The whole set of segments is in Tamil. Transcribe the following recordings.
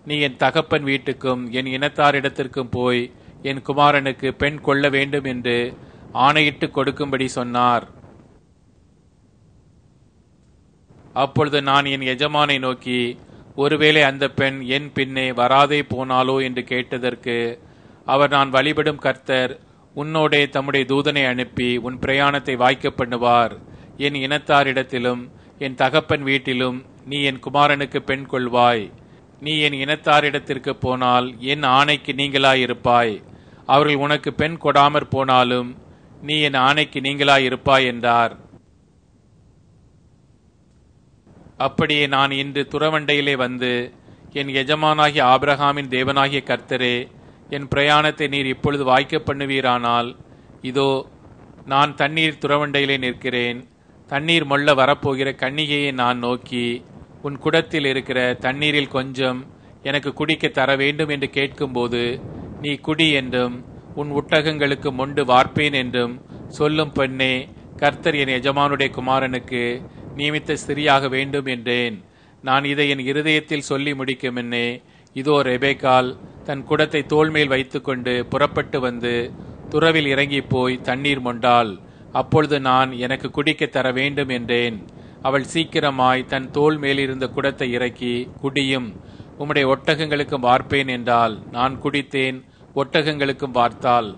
நீ என் தகப்பன் வீட்டுக்கும் என் இனத்தாரிடத்திற்கும் போய் என் குமாரனுக்கு பெண் கொள்ள வேண்டும் என்று ஆணையிட்டு கொடுக்கும்படி சொன்னார் அப்பொழுது நான் என் எஜமானை நோக்கி ஒருவேளை அந்த பெண் என் பின்னே வராதே போனாலோ என்று கேட்டதற்கு அவர் நான் வழிபடும் கர்த்தர் உன்னோடே தம்முடைய தூதனை அனுப்பி உன் பிரயாணத்தை வாய்க்க பண்ணுவார் என் இனத்தாரிடத்திலும் என் தகப்பன் வீட்டிலும் நீ என் குமாரனுக்கு பெண் கொள்வாய் நீ என் இனத்தாரிடத்திற்கு போனால் என் ஆணைக்கு நீங்களாயிருப்பாய் அவர்கள் உனக்கு பெண் கொடாமற் போனாலும் நீ என் ஆணைக்கு நீங்களாயிருப்பாய் என்றார் அப்படியே நான் இன்று துறவண்டையிலே வந்து என் எஜமானாகிய ஆபிரகாமின் தேவனாகிய கர்த்தரே என் பிரயாணத்தை நீர் இப்பொழுது வாய்க்க பண்ணுவீரானால் இதோ நான் தண்ணீர் துறவண்டையிலே நிற்கிறேன் தண்ணீர் மொள்ள வரப்போகிற கன்னிகையை நான் நோக்கி உன் குடத்தில் இருக்கிற தண்ணீரில் கொஞ்சம் எனக்கு குடிக்க தர வேண்டும் என்று கேட்கும்போது நீ குடி என்றும் உன் ஒட்டகங்களுக்கு மொண்டு வார்ப்பேன் என்றும் சொல்லும் பெண்ணே கர்த்தர் என் எஜமானுடைய குமாரனுக்கு நியமித்த ஸ்திரியாக வேண்டும் என்றேன் நான் இதை என் இருதயத்தில் சொல்லி முடிக்கும் என்னே இதோ ரெபேக்கால் தன் குடத்தை தோள்மேல் வைத்துக்கொண்டு புறப்பட்டு வந்து துறவில் இறங்கி போய் தண்ணீர் மொண்டாள் அப்பொழுது நான் எனக்கு குடிக்க தர வேண்டும் என்றேன் அவள் சீக்கிரமாய் தன் தோல் மேலிருந்த குடத்தை இறக்கி குடியும் உம்முடைய ஒட்டகங்களுக்கும் வார்ப்பேன் என்றால் நான் குடித்தேன் ஒட்டகங்களுக்கும் வார்த்தாள்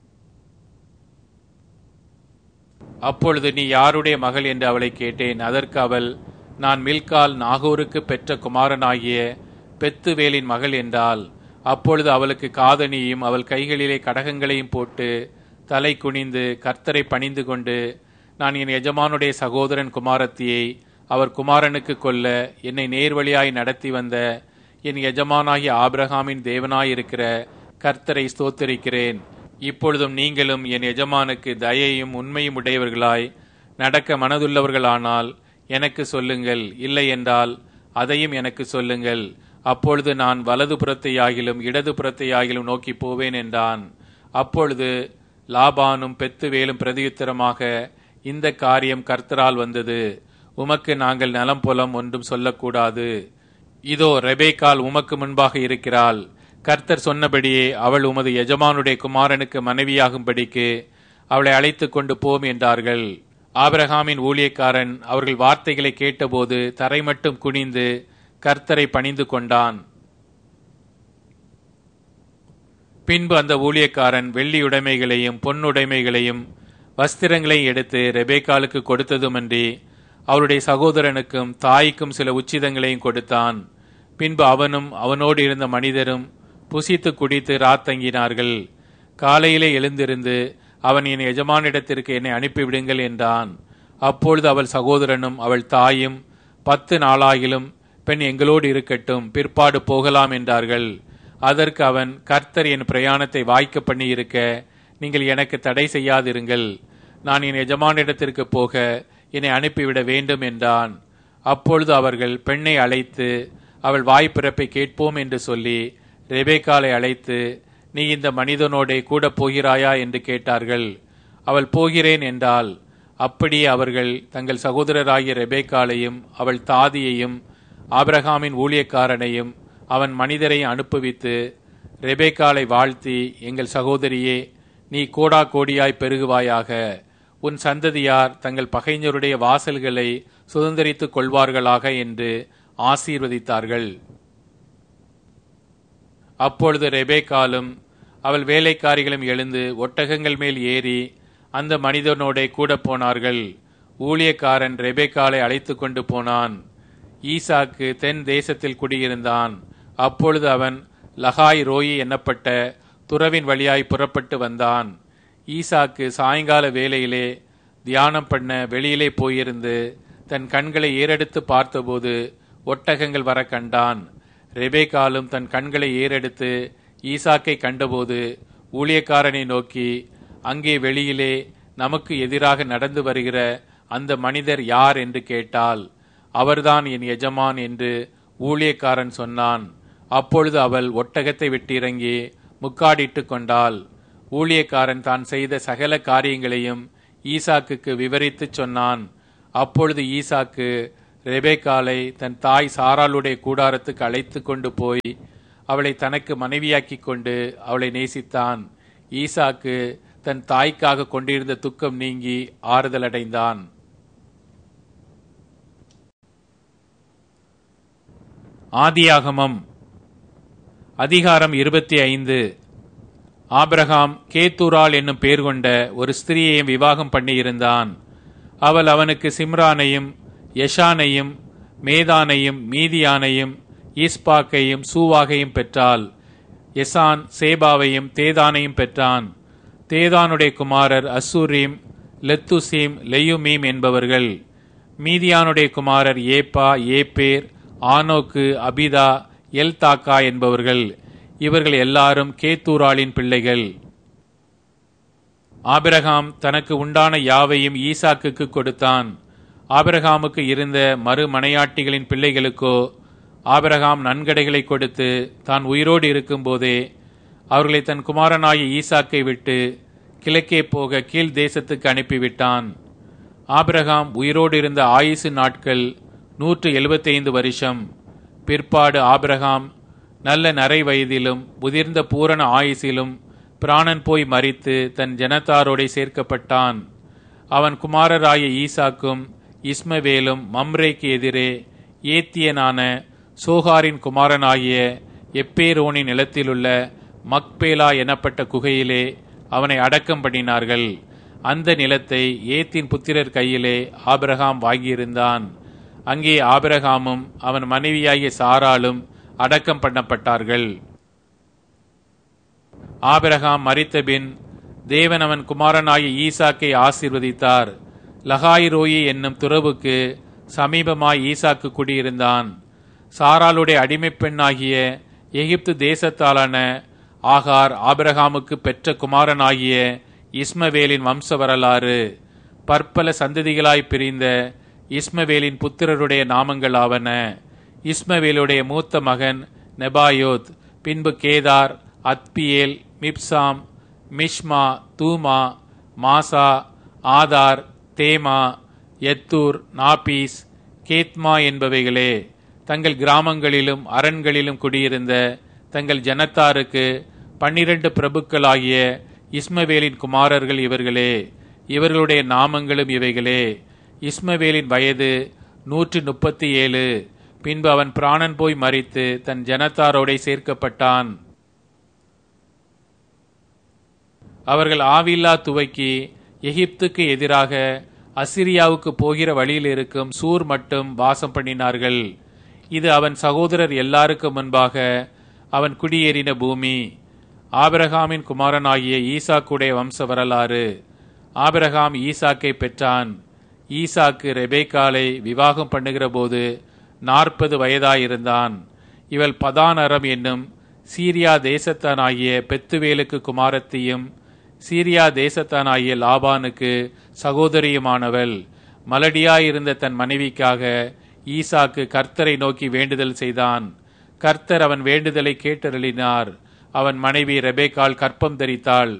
அப்பொழுது நீ யாருடைய மகள் என்று அவளை கேட்டேன் அதற்கு அவள் நான் மில்கால் நாகூருக்கு பெற்ற குமாரனாகிய பெத்துவேலின் மகள் என்றாள் அப்பொழுது அவளுக்கு காதணியும் அவள் கைகளிலே கடகங்களையும் போட்டு தலை குனிந்து கர்த்தரை பணிந்து கொண்டு நான் என் எஜமானுடைய சகோதரன் குமாரத்தியை அவர் குமாரனுக்கு கொல்ல என்னை நேர்வழியாய் நடத்தி வந்த என் எஜமானாகிய ஆபிரகாமின் தேவனாயிருக்கிற கர்த்தரை ஸ்தோத்தரிக்கிறேன் இப்பொழுதும் நீங்களும் என் எஜமானுக்கு தயையும் உண்மையும் உடையவர்களாய் நடக்க மனதுள்ளவர்களானால் எனக்கு சொல்லுங்கள் இல்லை என்றால் அதையும் எனக்கு சொல்லுங்கள் அப்பொழுது நான் வலது புறத்தையாகிலும் இடது புறத்தையாகிலும் நோக்கி போவேன் என்றான் அப்பொழுது லாபானும் பெத்துவேலும் பிரதியுத்தரமாக இந்த காரியம் கர்த்தரால் வந்தது உமக்கு நாங்கள் நலம் புலம் ஒன்றும் சொல்லக்கூடாது இதோ ரெபேக்கால் உமக்கு முன்பாக இருக்கிறாள் கர்த்தர் சொன்னபடியே அவள் உமது எஜமானுடைய குமாரனுக்கு மனைவியாகும்படிக்கு அவளை அழைத்து கொண்டு போம் என்றார்கள் ஆபிரகாமின் ஊழியக்காரன் அவர்கள் வார்த்தைகளை கேட்டபோது தரை மட்டும் குனிந்து கர்த்தரை பணிந்து கொண்டான் பின்பு அந்த ஊழியக்காரன் வெள்ளியுடைமைகளையும் பொன்னுடைமைகளையும் வஸ்திரங்களையும் எடுத்து ரெபேக்காலுக்கு கொடுத்ததுமன்றி அவருடைய சகோதரனுக்கும் தாய்க்கும் சில உச்சிதங்களையும் கொடுத்தான் பின்பு அவனும் அவனோடு இருந்த மனிதரும் புசித்து குடித்து ராத்தங்கினார்கள் காலையிலே எழுந்திருந்து அவன் என் எஜமானிடத்திற்கு என்னை அனுப்பிவிடுங்கள் என்றான் அப்பொழுது அவள் சகோதரனும் அவள் தாயும் பத்து நாளாகிலும் பெண் எங்களோடு இருக்கட்டும் பிற்பாடு போகலாம் என்றார்கள் அதற்கு அவன் கர்த்தர் என் பிரயாணத்தை வாய்க்க பண்ணி இருக்க நீங்கள் எனக்கு தடை செய்யாதிருங்கள் நான் என் எஜமானிடத்திற்கு போக என்னை அனுப்பிவிட வேண்டும் என்றான் அப்பொழுது அவர்கள் பெண்ணை அழைத்து அவள் வாய்ப்பிறப்பை கேட்போம் என்று சொல்லி ரெபேக்காலை அழைத்து நீ இந்த மனிதனோடே கூட போகிறாயா என்று கேட்டார்கள் அவள் போகிறேன் என்றால் அப்படியே அவர்கள் தங்கள் சகோதரராகிய ரெபேக்காலையும் அவள் தாதியையும் ஆபிரகாமின் ஊழியக்காரனையும் அவன் மனிதரை அனுப்புவித்து ரெபேக்காலை வாழ்த்தி எங்கள் சகோதரியே நீ கோடா கோடியாய் பெருகுவாயாக உன் சந்ததியார் தங்கள் பகைஞருடைய வாசல்களை சுதந்திரித்துக் கொள்வார்களாக என்று ஆசீர்வதித்தார்கள் அப்பொழுது ரெபேக்காலும் அவள் வேலைக்காரிகளும் எழுந்து ஒட்டகங்கள் மேல் ஏறி அந்த மனிதனோடே கூட போனார்கள் ஊழியக்காரன் ரெபேக்காலை அழைத்து கொண்டு போனான் ஈசாக்கு தென் தேசத்தில் குடியிருந்தான் அப்பொழுது அவன் லகாய் ரோயி என்னப்பட்ட துறவின் வழியாய் புறப்பட்டு வந்தான் ஈசாக்கு சாயங்கால வேளையிலே தியானம் பண்ண வெளியிலே போயிருந்து தன் கண்களை ஏறெடுத்து பார்த்தபோது ஒட்டகங்கள் வர கண்டான் ரெபேக்காலும் தன் கண்களை ஏறெடுத்து ஈசாக்கை கண்டபோது ஊழியக்காரனை நோக்கி அங்கே வெளியிலே நமக்கு எதிராக நடந்து வருகிற அந்த மனிதர் யார் என்று கேட்டால் அவர்தான் என் எஜமான் என்று ஊழியக்காரன் சொன்னான் அப்பொழுது அவள் ஒட்டகத்தை விட்டிறங்கி முக்காடிட்டு கொண்டாள் ஊழியக்காரன் தான் செய்த சகல காரியங்களையும் ஈசாக்குக்கு விவரித்துச் சொன்னான் அப்பொழுது ஈசாக்கு ரெபேக்காலை தன் தாய் சாராளுடைய கூடாரத்துக்கு அழைத்து கொண்டு போய் அவளை தனக்கு மனைவியாக்கிக் கொண்டு அவளை நேசித்தான் ஈசாக்கு தன் தாய்க்காக கொண்டிருந்த துக்கம் நீங்கி ஆறுதல் அடைந்தான் ஆதியாகமம் அதிகாரம் இருபத்தி ஐந்து ஆபிரகாம் கேத்தூரால் என்னும் பேர் கொண்ட ஒரு ஸ்திரியையும் விவாகம் பண்ணியிருந்தான் அவள் அவனுக்கு சிம்ரானையும் யஷானையும் மேதானையும் மீதியானையும் ஈஸ்பாக்கையும் சூவாகையும் பெற்றாள் எசான் சேபாவையும் தேதானையும் பெற்றான் தேதானுடைய குமாரர் அசூரீம் லெத்துசீம் லெயுமீம் என்பவர்கள் மீதியானுடைய குமாரர் ஏப்பா ஏப்பேர் ஆனோக்கு அபிதா எல்தாக்கா என்பவர்கள் இவர்கள் எல்லாரும் கேத்தூராளின் பிள்ளைகள் ஆபிரகாம் தனக்கு உண்டான யாவையும் ஈசாக்குக்கு கொடுத்தான் ஆபிரகாமுக்கு இருந்த மறுமனையாட்டிகளின் பிள்ளைகளுக்கோ ஆபிரகாம் நன்கடைகளை கொடுத்து தான் உயிரோடு இருக்கும்போதே அவர்களை தன் குமாரனாய ஈசாக்கை விட்டு கிழக்கே போக கீழ் தேசத்துக்கு அனுப்பிவிட்டான் ஆபிரகாம் உயிரோடு இருந்த ஆயுசு நாட்கள் நூற்று எழுபத்தைந்து வருஷம் பிற்பாடு ஆபிரகாம் நல்ல நரை வயதிலும் முதிர்ந்த பூரண ஆயுசிலும் பிராணன் போய் மறித்து தன் ஜனத்தாரோடே சேர்க்கப்பட்டான் அவன் குமாரராய ஈசாக்கும் இஸ்மவேலும் மம்ரேக்கு எதிரே ஏத்தியனான சோகாரின் குமாரனாகிய எப்பேரோனின் நிலத்திலுள்ள மக்பேலா எனப்பட்ட குகையிலே அவனை அடக்கம் பண்ணினார்கள் அந்த நிலத்தை ஏத்தின் புத்திரர் கையிலே ஆபிரகாம் வாங்கியிருந்தான் அங்கே ஆபிரகாமும் அவன் மனைவியாகிய சாராலும் அடக்கம் பண்ணப்பட்டார்கள் ஆபிரகாம் மறித்தபின் தேவன் அவன் குமாரனாகிய ஈசாக்கை ஆசீர்வதித்தார் லகாயிரோயி என்னும் துறவுக்கு சமீபமாய் ஈசாக்கு குடியிருந்தான் சாராளுடைய அடிமைப் பெண்ணாகிய எகிப்து தேசத்தாலான ஆகார் ஆபிரகாமுக்கு பெற்ற குமாரனாகிய இஸ்மவேலின் வம்ச வரலாறு பற்பல சந்ததிகளாய் பிரிந்த இஸ்மவேலின் புத்திரருடைய நாமங்களாவன இஸ்மவேலுடைய மூத்த மகன் நெபாயோத் பின்பு Kedar Adbeel Mibsam Mishma Dumah Massa Hadad தேமா எத்தூர் நாபீஸ் கேத்மா என்பவைகளே தங்கள் கிராமங்களிலும் அரண்களிலும் குடியிருந்த தங்கள் ஜனத்தாருக்கு பன்னிரண்டு பிரபுக்களாகிய இஸ்மவேலின் குமாரர்கள் இவர்களே இவர்களுடைய நாமங்களும் இவைகளே இஸ்மவேலின் வயது நூற்று முப்பத்தி ஏழு பின்பு அவன் பிராணன் போய் மறித்து தன் ஜனத்தாரோடே சேர்க்கப்பட்டான் அவர்கள் ஆவில்லா துவக்கி எகிப்துக்கு எதிராக அசிரியாவுக்கு போகிற வழியில் இருக்கும் சூர் மட்டும் வாசம் பண்ணினார்கள் இது அவன் சகோதரர் எல்லாருக்கும் முன்பாக அவன் குடியேறின பூமி ஆபிரகாமின் குமாரனாகிய ஈசாக்குடைய வம்ச வரலாறு ஆபிரகாம் ஈசாக்கை பெற்றான் ஈசாக்கு ரெபேக்காலை விவாகம் பண்ணுகிற போது நாற்பது வயதாயிருந்தான் இவள் பதானரம் என்னும் சீரியா தேசத்தானாகிய பெத்துவேலுக்கு குமாரத்தியும் சீரியா தேசத்தானாகிய லாபானுக்கு சகோதரியுமானவள் மலடியாயிருந்த தன் மனைவிக்காக ஈசாக்கு கர்த்தரை நோக்கி வேண்டுதல் செய்தான் கர்த்தர் அவன் வேண்டுதலை கேட்டருளினார் அவன் மனைவி ரெபேக்கால் கற்பம் தரித்தாள்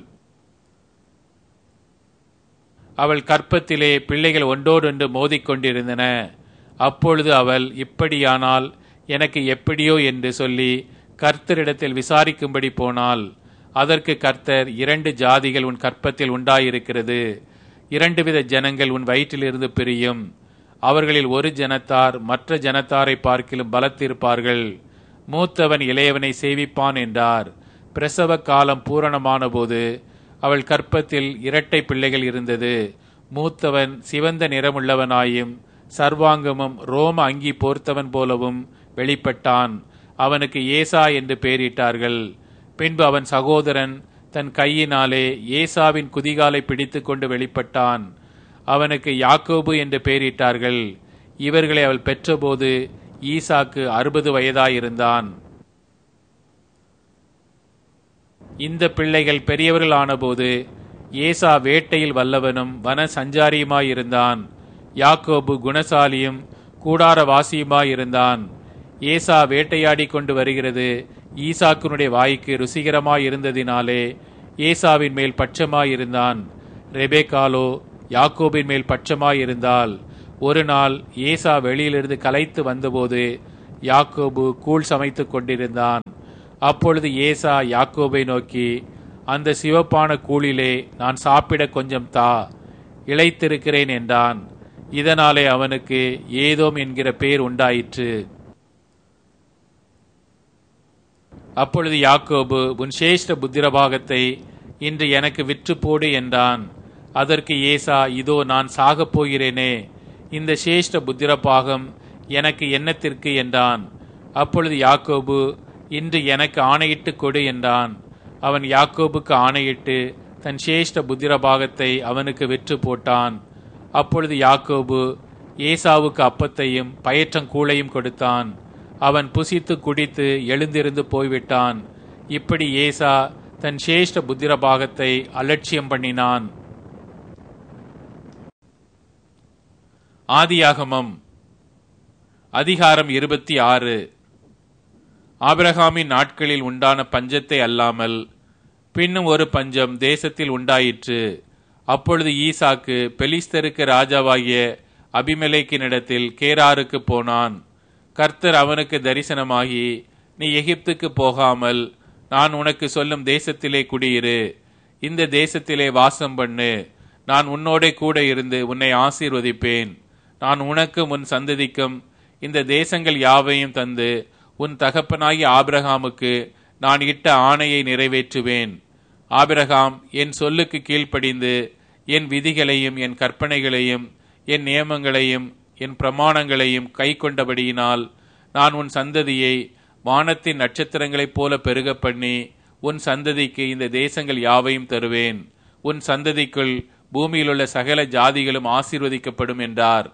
அவள் கற்பத்திலே பிள்ளைகள் ஒன்றோடொன்று மோதிக்கொண்டிருந்தன அப்பொழுது அவள் இப்படியானால் எனக்கு எப்படியோ என்று சொல்லி கர்த்தரிடத்தில் விசாரிக்கும்படி போனாள் அதற்கு கர்த்தர் இரண்டு ஜாதிகள் உன் கற்பத்தில் உண்டாயிருக்கிறது இரண்டு வித ஜனங்கள் உன் வயிற்றிலிருந்து பிரியும் அவர்களில் ஒரு ஜனத்தார் மற்ற ஜனத்தாரை பார்க்கிலும் பலத்திருப்பார்கள் மூத்தவன் இளையவனை சேவிப்பான் என்றார் பிரசவ காலம் பூரணமான போது அவள் கற்பத்தில் இரட்டை பிள்ளைகள் இருந்தது மூத்தவன் சிவந்த நிறமுள்ளவனாயும் சர்வாங்கமும் ரோம அங்கி போர்த்தவன் போலவும் வெளிப்பட்டான் அவனுக்கு ஏசா என்று பெயரிட்டார்கள் பின்பு அவன் சகோதரன் தன் கையினாலே ஏசாவின் குதிகாலை பிடித்து கொண்டு வெளிப்பட்டான் அவனுக்கு யாக்கோபு என்று பெயரிட்டார்கள் இவர்களை அவள் பெற்றபோது ஈசாக்கு அறுபது வயதாயிருந்தான் இந்த பிள்ளைகள் பெரியவர்கள் ஆனபோது ஏசா வேட்டையில் வல்லவனும் வன சஞ்சாரியுமாயிருந்தான் யாக்கோபு குணசாலியும் கூடாரவாசியுமாயிருந்தான் ஏசா வேட்டையாடி கொண்டு வருகிறது ஈசாக்கினுடைய வாய்க்கு ருசிகரமாயிருந்ததினாலே ஏசாவின் மேல் பட்சமாயிருந்தான் ரெபேக்காலோ யாக்கோபின் மேல் பட்சமாயிருந்தால் ஒரு நாள் ஏசா வெளியிலிருந்து கலைத்து வந்தபோது யாக்கோபு கூழ் சமைத்துக் கொண்டிருந்தான் அப்பொழுது ஏசா யாக்கோபை நோக்கி அந்த சிவப்பான கூழிலே நான் சாப்பிட கொஞ்சம் தா இளைத்திருக்கிறேன் என்றான் இதனாலே அவனுக்கு ஏதோம் என்கிற பெயர் உண்டாயிற்று அப்பொழுது யாக்கோபு உன் சேஷ்ட புத்திரபாகத்தை இன்று எனக்கு விற்று போடு என்றான் அதற்கு ஏசா இதோ நான் சாகப் போகிறேனே இந்த சேஷ்ட புத்திரபாகம் எனக்கு என்னத்திற்கு என்றான் அப்பொழுது யாக்கோபு இன்று எனக்கு ஆணையிட்டு கொடு என்றான் அவன் யாக்கோபுக்கு ஆணையிட்டு தன் சேஷ்ட புத்திரபாகத்தை அவனுக்கு விற்று போட்டான் அப்பொழுது யாக்கோபு ஏசாவுக்கு அப்பத்தையும் பயற்றங்கூளையும் கொடுத்தான் அவன் புசித்து குடித்து எழுந்திருந்து போய்விட்டான் இப்படி ஏசா தன் சேஷ்ட புத்திரபாகத்தை அலட்சியம் பண்ணினான் ஆதியாகமம் அதிகாரம் இருபத்தி ஆறு ஆபிரகாமின் நாட்களில் உண்டான பஞ்சத்தை அல்லாமல் பின்னும் ஒரு பஞ்சம் தேசத்தில் உண்டாயிற்று அப்பொழுது ஈசாக்கு பெலிஸ்தருக்கு ராஜாவாகிய அபிமெலேக்கினிடத்தில் கேராருக்கு போனான் கர்த்தர் அவனுக்கு தரிசனமாகி நீ எகிப்துக்கு போகாமல் நான் உனக்கு சொல்லும் தேசத்திலே குடியிரு இந்த தேசத்திலே வாசம் பண்ணு நான் உன்னோடே கூட இருந்து உன்னை ஆசீர்வதிப்பேன் நான் உனக்கும் உன் சந்ததிக்கும் இந்த தேசங்கள் யாவையும் தந்து உன் தகப்பனாகி ஆபிரகாமுக்கு நான் இட்ட ஆணையை நிறைவேற்றுவேன் ஆபிரகாம் என் சொல்லுக்கு கீழ்ப்படிந்து என் விதிகளையும் என் கற்பனைகளையும் என் நியமங்களையும் என் பிரமாணங்களையும் கை கொண்டபடியினால் நான் உன் சந்ததியை வானத்தின் நட்சத்திரங்களைப் போல பெருக பண்ணி உன் சந்ததிக்கு இந்த தேசங்கள் யாவையும் தருவேன் உன் சந்ததிக்குள் பூமியிலுள்ள சகல ஜாதிகளும் ஆசீர்வதிக்கப்படும் என்றார்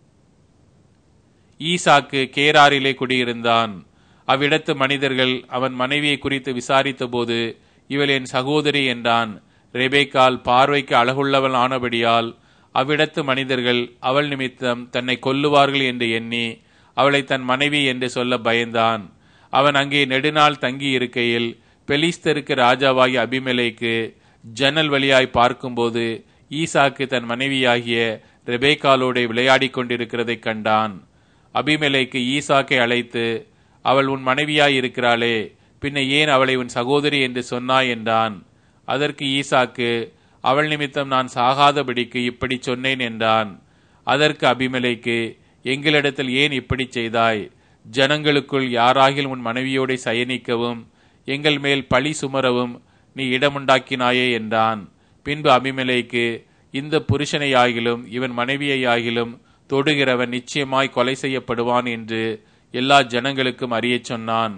ஈசாக்கு கேராரிலே குடியிருந்தான் அவ்விடத்து மனிதர்கள் அவன் மனைவியை குறித்து விசாரித்தபோது இவள் என் சகோதரி என்றான் ரெபேக்கால் பார்வைக்கு அழகுள்ளவள் ஆனபடியால் அவ்விடத்து மனிதர்கள் அவள் நிமித்தம் தன்னை கொல்லுவார்கள் என்று எண்ணி அவளை தன் மனைவி என்று சொல்ல பயந்தான் அவன் அங்கே நெடுநாள் தங்கி இருக்கையில் பெலிஸ்தருக்கு ராஜாவாகி அபிமெலைக்கு ஜன்னல் வழியாய் பார்க்கும்போது ஈசாக்கு தன் மனைவியாகிய ரெபேக்காலோட விளையாடிக் கொண்டிருக்கிறதைக் கண்டான் அபிமெலைக்கு ஈசாக்கை அழைத்து அவள் உன் மனைவியாய் இருக்கிறாளே பின்ன ஏன் அவளை உன் சகோதரி என்று சொன்னாய் என்றான் அதற்கு ஈசாக்கு அவள் நிமித்தம் நான் சாகாதபடிக்கு இப்படி சொன்னேன் என்றான் அதற்கு அபிமலைக்கு எங்களிடத்தில் ஏன் இப்படி செய்தாய் ஜனங்களுக்குள் யாராகில் உன் மனைவியோட சயனிக்கவும் எங்கள் மேல் பழி சுமரவும் நீ இடமுண்டாக்கினாயே என்றான் பின்பு அபிமலைக்கு இந்த புருஷனையாகிலும் இவன் மனைவியையாகிலும் தொடுகிறவன் நிச்சயமாய் கொலை செய்யப்படுவான் என்று எல்லா ஜனங்களுக்கும் அறியச் சொன்னான்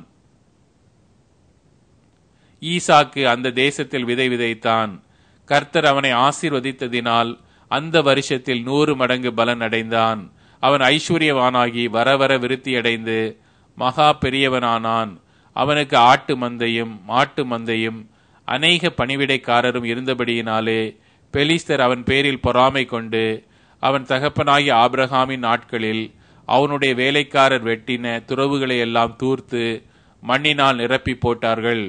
ஈசாக்கு அந்த தேசத்தில் விதை விதைத்தான் கர்த்தர் அவனை ஆசீர்வதித்ததினால் அந்த வருஷத்தில் நூறு மடங்கு பலன் அடைந்தான் அவன் ஐஸ்வர்யவானாகி வர வர விருத்தியடைந்து மகா பெரியவனானான் அவனுக்கு ஆட்டு மந்தையும் மாட்டு மந்தையும் அநேக பணிவிடைக்காரரும் இருந்தபடியினாலே பெலிஸ்தர் அவன் பேரில் பொறாமை கொண்டு அவன் தகப்பனாகி ஆபிரகாமின் நாட்களில் அவனுடைய வேலைக்காரர் வெட்டின துறவுகளை எல்லாம் தூர்த்து மண்ணினால் நிரப்பி போட்டார்கள்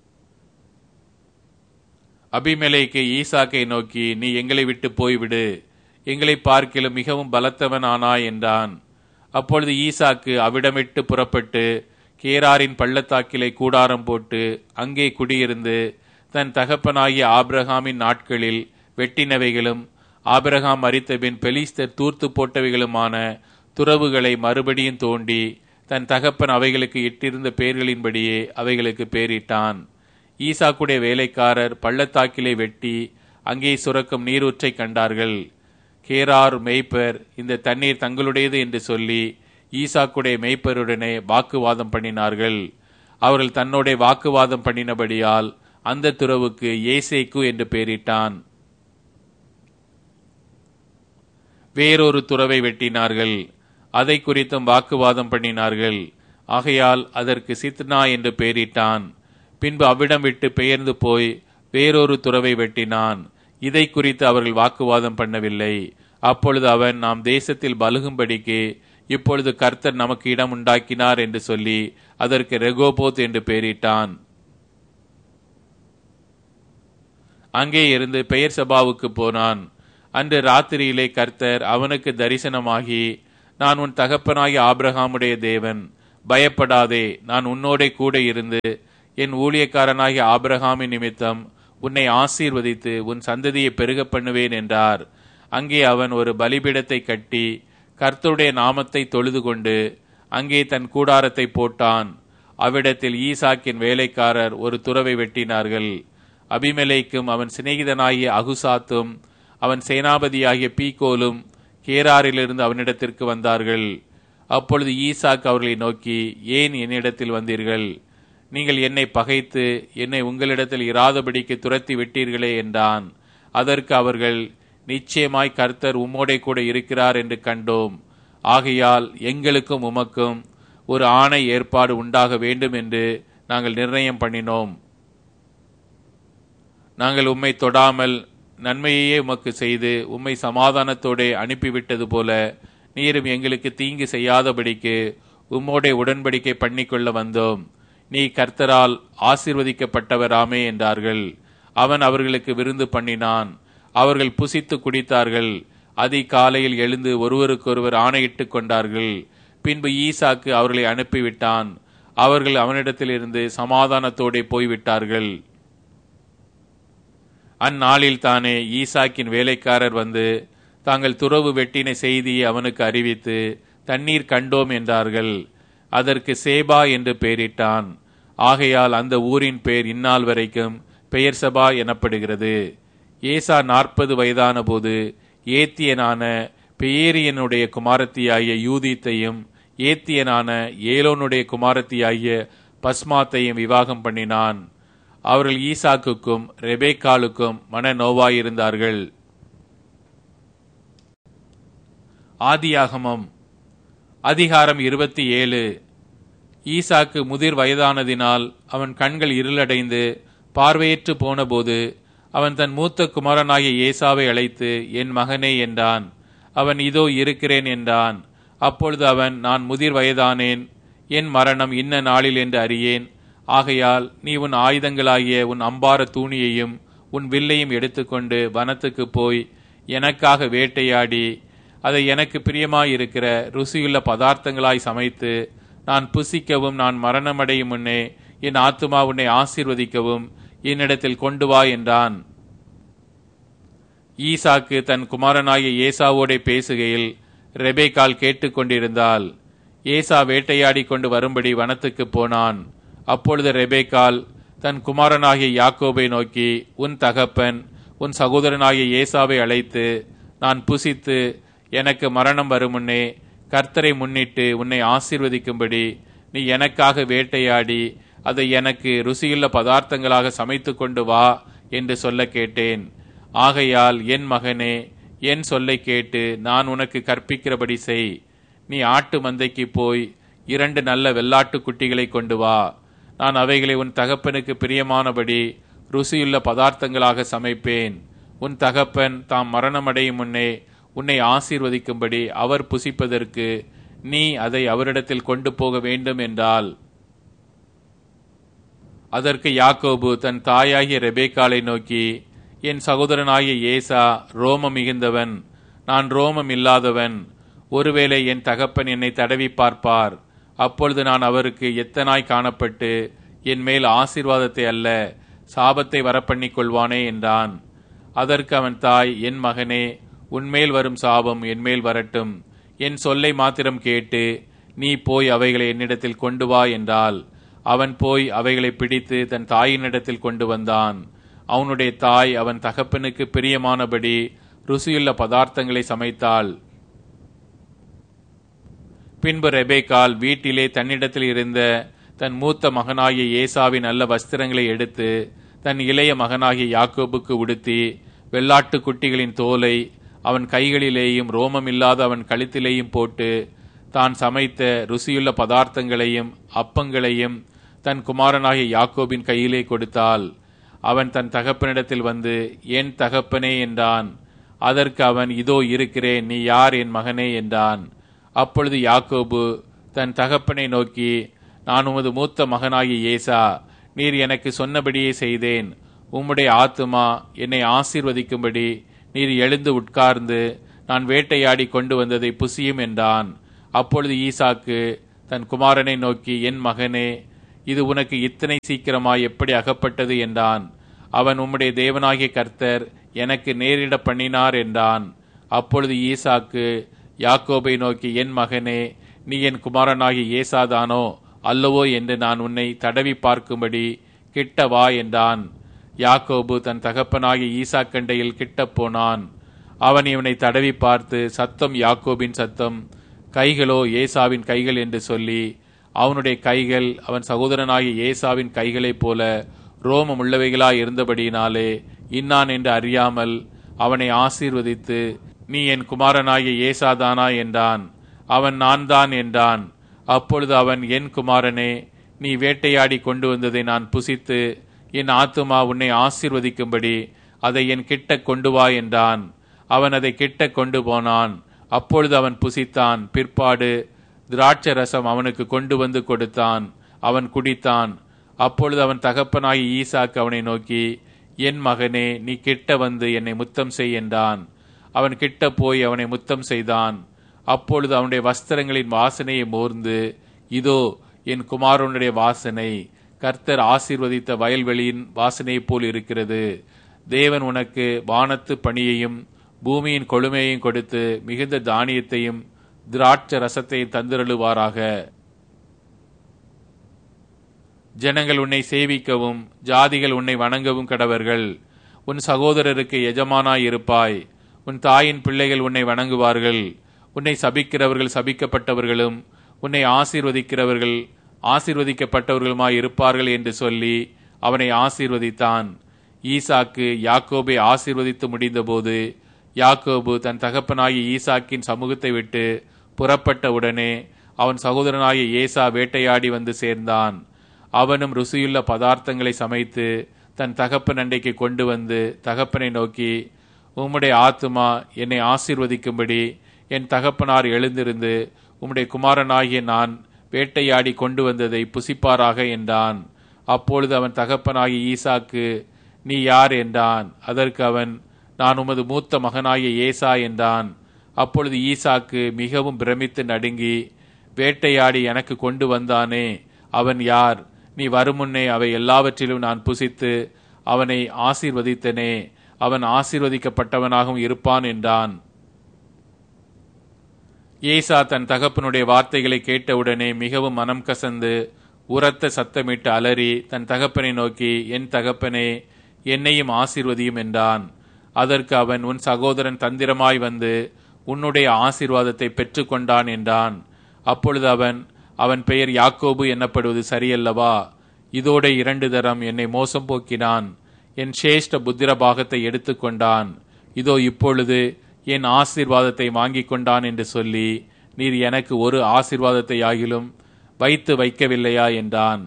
அபிமெலேக்கு ஈசாக்கை நோக்கி நீ எங்களை விட்டு போய்விடு எங்களை பார்க்கிலும் மிகவும் பலத்தவன் ஆனாய் என்றான் அப்பொழுது ஈசாக்கு அவிடமிட்டு புறப்பட்டு கேராரின் பள்ளத்தாக்கிலே கூடாரம் போட்டு அங்கே குடியிருந்து தன் தகப்பனாகிய ஆபிரகாமின் நாட்களில் வெட்டினவைகளும் ஆபிரகாம் மறித்தபின் பெலிஸ்தர் தூர்த்து போட்டவைகளுமான துறவுகளை மறுபடியும் தோண்டி தன் தகப்பன் அவைகளுக்கு இட்டிருந்த பெயர்களின்படியே அவைகளுக்கு பேரிட்டான் ஈசாக்குடைய வேலைக்காரர் பள்ளத்தாக்கிலே வெட்டி அங்கே சுரக்கும் நீரூற்றை கண்டார்கள் கேரார் மெய்ப்பர் இந்த தண்ணீர் தங்களுடையது என்று சொல்லி ஈசாக்குடைய மெய்ப்பருடனே வாக்குவாதம் பண்ணினார்கள் அவர்கள் தன்னோட வாக்குவாதம் பண்ணினபடியால் அந்த துறவுக்கு ஏசேக்கு என்று பெயரிட்டான் வேறொரு துறவை வெட்டினார்கள் அதை குறித்தும் வாக்குவாதம் பண்ணினார்கள் ஆகையால் அதற்கு சித்னா என்று பெயரிட்டான் பின்பு அவ்விடம் விட்டு பெயர்ந்து போய் வேறொரு துறவை வெட்டினான் இதை குறித்து அவர்கள் வாக்குவாதம் பண்ணவில்லை அப்பொழுது அவன் நாம் தேசத்தில் பலுகும்படிக்கு இப்பொழுது கர்த்தர் நமக்கு இடம் உண்டாக்கினார் என்று சொல்லி அதற்கு ரெகோபோத் என்று பெயரிட்டான் அங்கே இருந்து பெயர் சபாவுக்கு போனான் அன்று ராத்திரியிலே கர்த்தர் அவனுக்கு தரிசனமாகி நான் உன் தகப்பனாகி ஆபிரகாமுடைய தேவன் பயப்படாதே நான் உன்னோட கூட இருந்து என் ஊழியக்காரனாகிய ஆபிரகாமின் நிமித்தம் உன்னை ஆசீர்வதித்து உன் சந்ததியை பெருக பண்ணுவேன் என்றார் அங்கே அவன் ஒரு பலிபீடத்தை கட்டி கர்த்தருடைய நாமத்தை தொழுது கொண்டு அங்கே தன் கூடாரத்தை போட்டான் அவ்விடத்தில் ஈசாக்கின் வேலைக்காரர் ஒரு துறவை வெட்டினார்கள் அபிமெலேக்கும் அவன் சிநேகிதனாகிய அகுசாத்தும் அவன் சேனாபதியாகிய பீகோலும் கேராரிலிருந்து அவனிடத்திற்கு வந்தார்கள் அப்பொழுது ஈசாக் அவர்களை நோக்கி ஏன் என்னிடத்தில் வந்தீர்கள் நீங்கள் என்னை பகைத்து என்னை உங்களிடத்தில் இராதபடிக்கு துரத்தி விட்டீர்களே என்றான் அதற்கு அவர்கள் நிச்சயமாய் கர்த்தர் உம்மோடே கூட இருக்கிறார் என்று கண்டோம் ஆகையால் எங்களுக்கும் உமக்கும் ஒரு ஆணை ஏற்பாடு உண்டாக வேண்டும் என்று நாங்கள் நிர்ணயம் பண்ணினோம் நாங்கள் உம்மை தொடாமல் நன்மையையே உமக்கு செய்து உம்மை சமாதானத்தோடே அனுப்பிவிட்டது போல நீரும் எங்களுக்கு தீங்கு செய்யாதபடிக்கு உம்மோடே உடன்படிக்கை பண்ணிக்கொள்ள வந்தோம் நீ கர்த்தரால் ஆசிர்வதிக்கப்பட்டவராமே என்றார்கள் அவன் அவர்களுக்கு விருந்து பண்ணினான் அவர்கள் புசித்து குடித்தார்கள் அதிகாலையில் எழுந்து ஒருவருக்கொருவர் ஆணையிட்டுக் கொண்டார்கள் பின்பு ஈசாக்கு அவர்களை அனுப்பிவிட்டான் அவர்கள் அவனிடத்திலிருந்து சமாதானத்தோடே போய்விட்டார்கள் அந்நாளில் தானே ஈசாக்கின் வேலைக்காரர் வந்து தாங்கள் துறவு வெட்டின செய்தியை அவனுக்கு அறிவித்து தண்ணீர் கண்டோம் என்றார்கள் அதற்கு சேபா என்று பெயரிட்டான் ஆகையால் அந்த ஊரின் பெயர் இந்நாள் வரைக்கும் பெயர் சபா எனப்படுகிறது ஏசா நாற்பது வயதான போது ஏத்தியனான பெயேரியனுடைய குமாரத்தியாகிய யூதித்தையும் ஏத்தியனான ஏலோனுடைய குமாரத்தியாகிய பஸ்மாத்தையும் விவாகம் பண்ணினான் அவர்கள் ஈசாக்குக்கும் ரெபேக்காலுக்கும் மன நோவாயிருந்தார்கள் ஆதியாகமம் அதிகாரம் இருபத்தி ஏழு ஈசாக்கு முதிர் வயதானதினால் அவன் கண்கள் இருளடைந்து பார்வையற்று போனபோது அவன் தன் மூத்த குமாரனாகிய ஏசாவை அழைத்து என் மகனே என்றான் அவன் இதோ இருக்கிறேன் என்றான் அப்பொழுது அவன் நான் முதிர் வயதானேன் என் மரணம் இன்ன நாளில் என்று அறியேன் ஆகையால் நீ உன் ஆயுதங்களாகிய உன் அம்பார தூணியையும் உன் வில்லையும் எடுத்துக்கொண்டு வனத்துக்கு போய் எனக்காக வேட்டையாடி அதை எனக்கு பிரியமாயிருக்கிற ருசியுள்ள பதார்த்தங்களாய் சமைத்து நான் புசிக்கவும் நான் மரணமடையும் முன்னே என் ஆத்துமா உன்னை ஆசீர்வதிக்கவும் என்னிடத்தில் கொண்டு வா என்றான் ஈசாக்கு தன் குமாரனாகிய ஏசாவோடே பேசுகையில் ரெபேக்கால் கேட்டுக்கொண்டிருந்தாள் ஏசா வேட்டையாடி கொண்டு வரும்படி வனத்துக்கு போனான் அப்பொழுது ரெபேக்கால் தன் குமாரனாகிய யாக்கோபை நோக்கி உன் தகப்பன் உன் சகோதரனாகிய ஏசாவை அழைத்து நான் புசித்து எனக்கு மரணம் வருமுன்னே கர்த்தரை முன்னிட்டு உன்னை ஆசீர்வதிக்கும்படி நீ எனக்காக வேட்டையாடி அதை எனக்கு ருசியுள்ள பதார்த்தங்களாக சமைத்து கொண்டு வா என்று சொல்ல கேட்டேன் ஆகையால் என் மகனே என் சொல்லை கேட்டு நான் உனக்கு கற்பிக்கிறபடி செய் நீ ஆட்டு மந்தைக்கு போய் இரண்டு நல்ல வெள்ளாட்டு குட்டிகளை கொண்டு வா நான் அவைகளை உன் தகப்பனுக்கு பிரியமானபடி ருசியுள்ள பதார்த்தங்களாக சமைப்பேன் உன் தகப்பன் தாம் மரணமடையும் முன்னே உன்னை ஆசீர்வதிக்கும்படி அவர் புசிப்பதற்கு நீ அதை அவரிடத்தில் கொண்டு போக வேண்டும் என்றால் அதற்கு யாக்கோபு தன் தாயாகிய ரெபேக்காலை நோக்கி என் சகோதரனாகிய ஏசா ரோமம் மிகுந்தவன் நான் ரோமம் இல்லாதவன் ஒருவேளை என் தகப்பன் என்னை தடவி பார்ப்பார் அப்பொழுது நான் அவருக்கு எத்தனாய் காணப்பட்டு என் மேல் ஆசீர்வாதத்தை அல்ல சாபத்தை வரப்பண்ணிக் கொள்வானே என்றான் அதற்கு அவன் தாய் என் மகனே உன்மேல் வரும் சாபம் என்மேல் வரட்டும் என் சொல்லை மாத்திரம் கேட்டு நீ போய் அவைகளை என்னிடத்தில் கொண்டு வா என்றால் அவன் போய் அவைகளை பிடித்து தன் தாயினிடத்தில் கொண்டு வந்தான் அவனுடைய தாய் அவன் தகப்பனுக்கு பிரியமானபடி ருசியுள்ள பதார்த்தங்களை சமைத்தாள் பின்பு ரெபேக்கால் வீட்டிலே தன்னிடத்தில் இருந்த தன் மூத்த மகனாகிய ஏசாவின் நல்ல வஸ்திரங்களை எடுத்து தன் இளைய மகனாகிய யாக்கோபுக்கு உடுத்தி வெள்ளாட்டு குட்டிகளின் தோலை அவன் கைகளிலேயும் ரோமம் இல்லாத அவன் கழுத்திலேயும் போட்டு தான் சமைத்த ருசியுள்ள பதார்த்தங்களையும் அப்பங்களையும் தன் குமாரனாகிய யாக்கோபின் கையிலே கொடுத்தாள் அவன் தன் தகப்பனிடத்தில் வந்து என் தகப்பனே என்றான் அதற்கு அவன் இதோ இருக்கிறேன் நீ யார் என் மகனே என்றான் அப்பொழுது யாக்கோபு தன் தகப்பனை நோக்கி நான் உமது மூத்த மகனாகிய ஏசா நீர் எனக்கு சொன்னபடியே செய்தேன் உம்முடைய ஆத்துமா என்னை ஆசீர்வதிக்கும்படி நீர் எழுந்து உட்கார்ந்து நான் வேட்டையாடி கொண்டு வந்ததை புசியும் என்றான் அப்பொழுது ஈசாக்கு தன் குமாரனை நோக்கி என் மகனே இது உனக்கு இத்தனை சீக்கிரமாய் எப்படி அகப்பட்டது என்றான் அவன் உம்முடைய தேவனாகிய கர்த்தர் எனக்கு நேரிட பண்ணினார் என்றான் அப்பொழுது ஈசாக்கு யாக்கோபை நோக்கி என் மகனே நீ என் குமாரனாகி ஏசாதானோ அல்லவோ என்று நான் உன்னை தடவி பார்க்கும்படி கிட்ட வா என்றான் யாக்கோபு தன் தகப்பனாகி ஈசாக்கண்டையில் கிட்டப் போனான் அவன் இவனை தடவி பார்த்து சத்தம் யாக்கோபின் சத்தம் கைகளோ ஏசாவின் கைகள் என்று சொல்லி அவனுடைய கைகள் அவன் சகோதரனாகிய ஏசாவின் கைகளைப் போல ரோமம் உள்ளவைகளாய் இருந்தபடியினாலே இன்னான் என்று அறியாமல் அவனை ஆசீர்வதித்து நீ என் குமாரனாகிய ஏசாதானா என்றான் அவன் நான் தான் என்றான் அப்பொழுது அவன் என் குமாரனே நீ வேட்டையாடி கொண்டு வந்ததை நான் புசித்து என் ஆத்துமா உன்னை ஆசீர்வதிக்கும்படி அதை என் கிட்ட கொண்டு வா என்றான் அவன் அதை கிட்ட கொண்டு போனான் அப்பொழுது அவன் புசித்தான் பிற்பாடு திராட்சை ரசம் அவனுக்கு கொண்டு வந்து கொடுத்தான் அவன் குடித்தான் அப்பொழுது அவன் தகப்பனாகி ஈசாக்கு அவனை நோக்கி என் மகனே நீ கிட்ட வந்து என்னை முத்தம் செய் என்றான் அவன் கிட்ட போய் அவனை முத்தம் செய்தான் அப்பொழுது அவனுடைய வஸ்திரங்களின் வாசனையை மோர்ந்து இதோ என் குமாரனுடைய வாசனை கர்த்தர் ஆசீர்வதித்த வயல்வெளியின் வாசனையைப் போல் இருக்கிறது தேவன் உனக்கு வானத்து பணியையும் பூமியின் கொழுமையையும் கொடுத்து மிகுந்த தானியத்தையும் திராட்ச ரசத்தையும் தந்திரழுவாராக ஜனங்கள் உன்னை சேவிக்கவும் ஜாதிகள் உன்னை வணங்கவும் கடவர்கள் உன் சகோதரருக்கு எஜமானாய் இருப்பாய் உன் தாயின் பிள்ளைகள் உன்னை வணங்குவார்கள் உன்னை சபிக்கிறவர்கள் சபிக்கப்பட்டவர்களும் உன்னை ஆசீர்வதிக்கிறவர்கள் ஆசீர்வதிக்கப்பட்டவர்களுமாய் இருப்பார்கள் என்று சொல்லி அவனை ஆசீர்வதித்தான் ஈசாக்கு யாக்கோபை ஆசீர்வதித்து முடிந்தபோது யாக்கோபு தன் தகப்பனாகிய ஈசாக்கின் சமூகத்தை விட்டு புறப்பட்ட உடனே அவன் சகோதரனாகிய ஏசா வேட்டையாடி வந்து சேர்ந்தான் அவனும் ருசியுள்ள பதார்த்தங்களை சமைத்து தன் தகப்பன் அண்டைக்கு கொண்டு வந்து தகப்பனை நோக்கி உம்முடைய ஆத்துமா என்னை ஆசீர்வதிக்கும்படி என் தகப்பனார் எழுந்திருந்து உம்முடைய குமாரனாகிய நான் வேட்டையாடி கொண்டு வந்ததை புசிப்பாராக என்றான் அப்பொழுது அவன் தகப்பனாகிய ஈசாக்கு நீ யார் என்றான் அதற்கு அவன் நான் உமது மூத்த மகனாகிய ஏசா என்றான் அப்பொழுது ஈசாக்கு மிகவும் பிரமித்து நடுங்கி வேட்டையாடி எனக்கு கொண்டு வந்தானே அவன் யார் நீ வருமுன்னே அவை எல்லாவற்றிலும் நான் புசித்து அவனை ஆசீர்வதித்தனே அவன் ஆசீர்வதிக்கப்பட்டவனாகவும் இருப்பான் என்றான் ஏசா தன் தகப்பனுடைய வார்த்தைகளை கேட்டவுடனே மிகவும் மனம் கசந்து உரத்த சத்தமிட்டு அலறி தன் தகப்பனை நோக்கி என் தகப்பனே என்னையும் ஆசீர்வதியும் என்றான் அதற்கு அவன் உன் சகோதரன் தந்திரமாய் வந்து உன்னுடைய ஆசீர்வாதத்தை பெற்றுக்கொண்டான் என்றான் அப்பொழுது அவன் அவன் பெயர் யாக்கோபு என்னப்படுவது சரியல்லவா இதோட இரண்டு தரம் என்னை மோசம் போக்கினான் என் சேஷ்ட புத்திர பாகத்தை எடுத்துக்கொண்டான் இதோ இப்பொழுது என் ஆசீர்வாதத்தை வாங்கிக் கொண்டான் என்று சொல்லி நீர் எனக்கு ஒரு ஆசீர்வாதத்தை ஆகிலும் வைத்து வைக்கவில்லையா என்றான்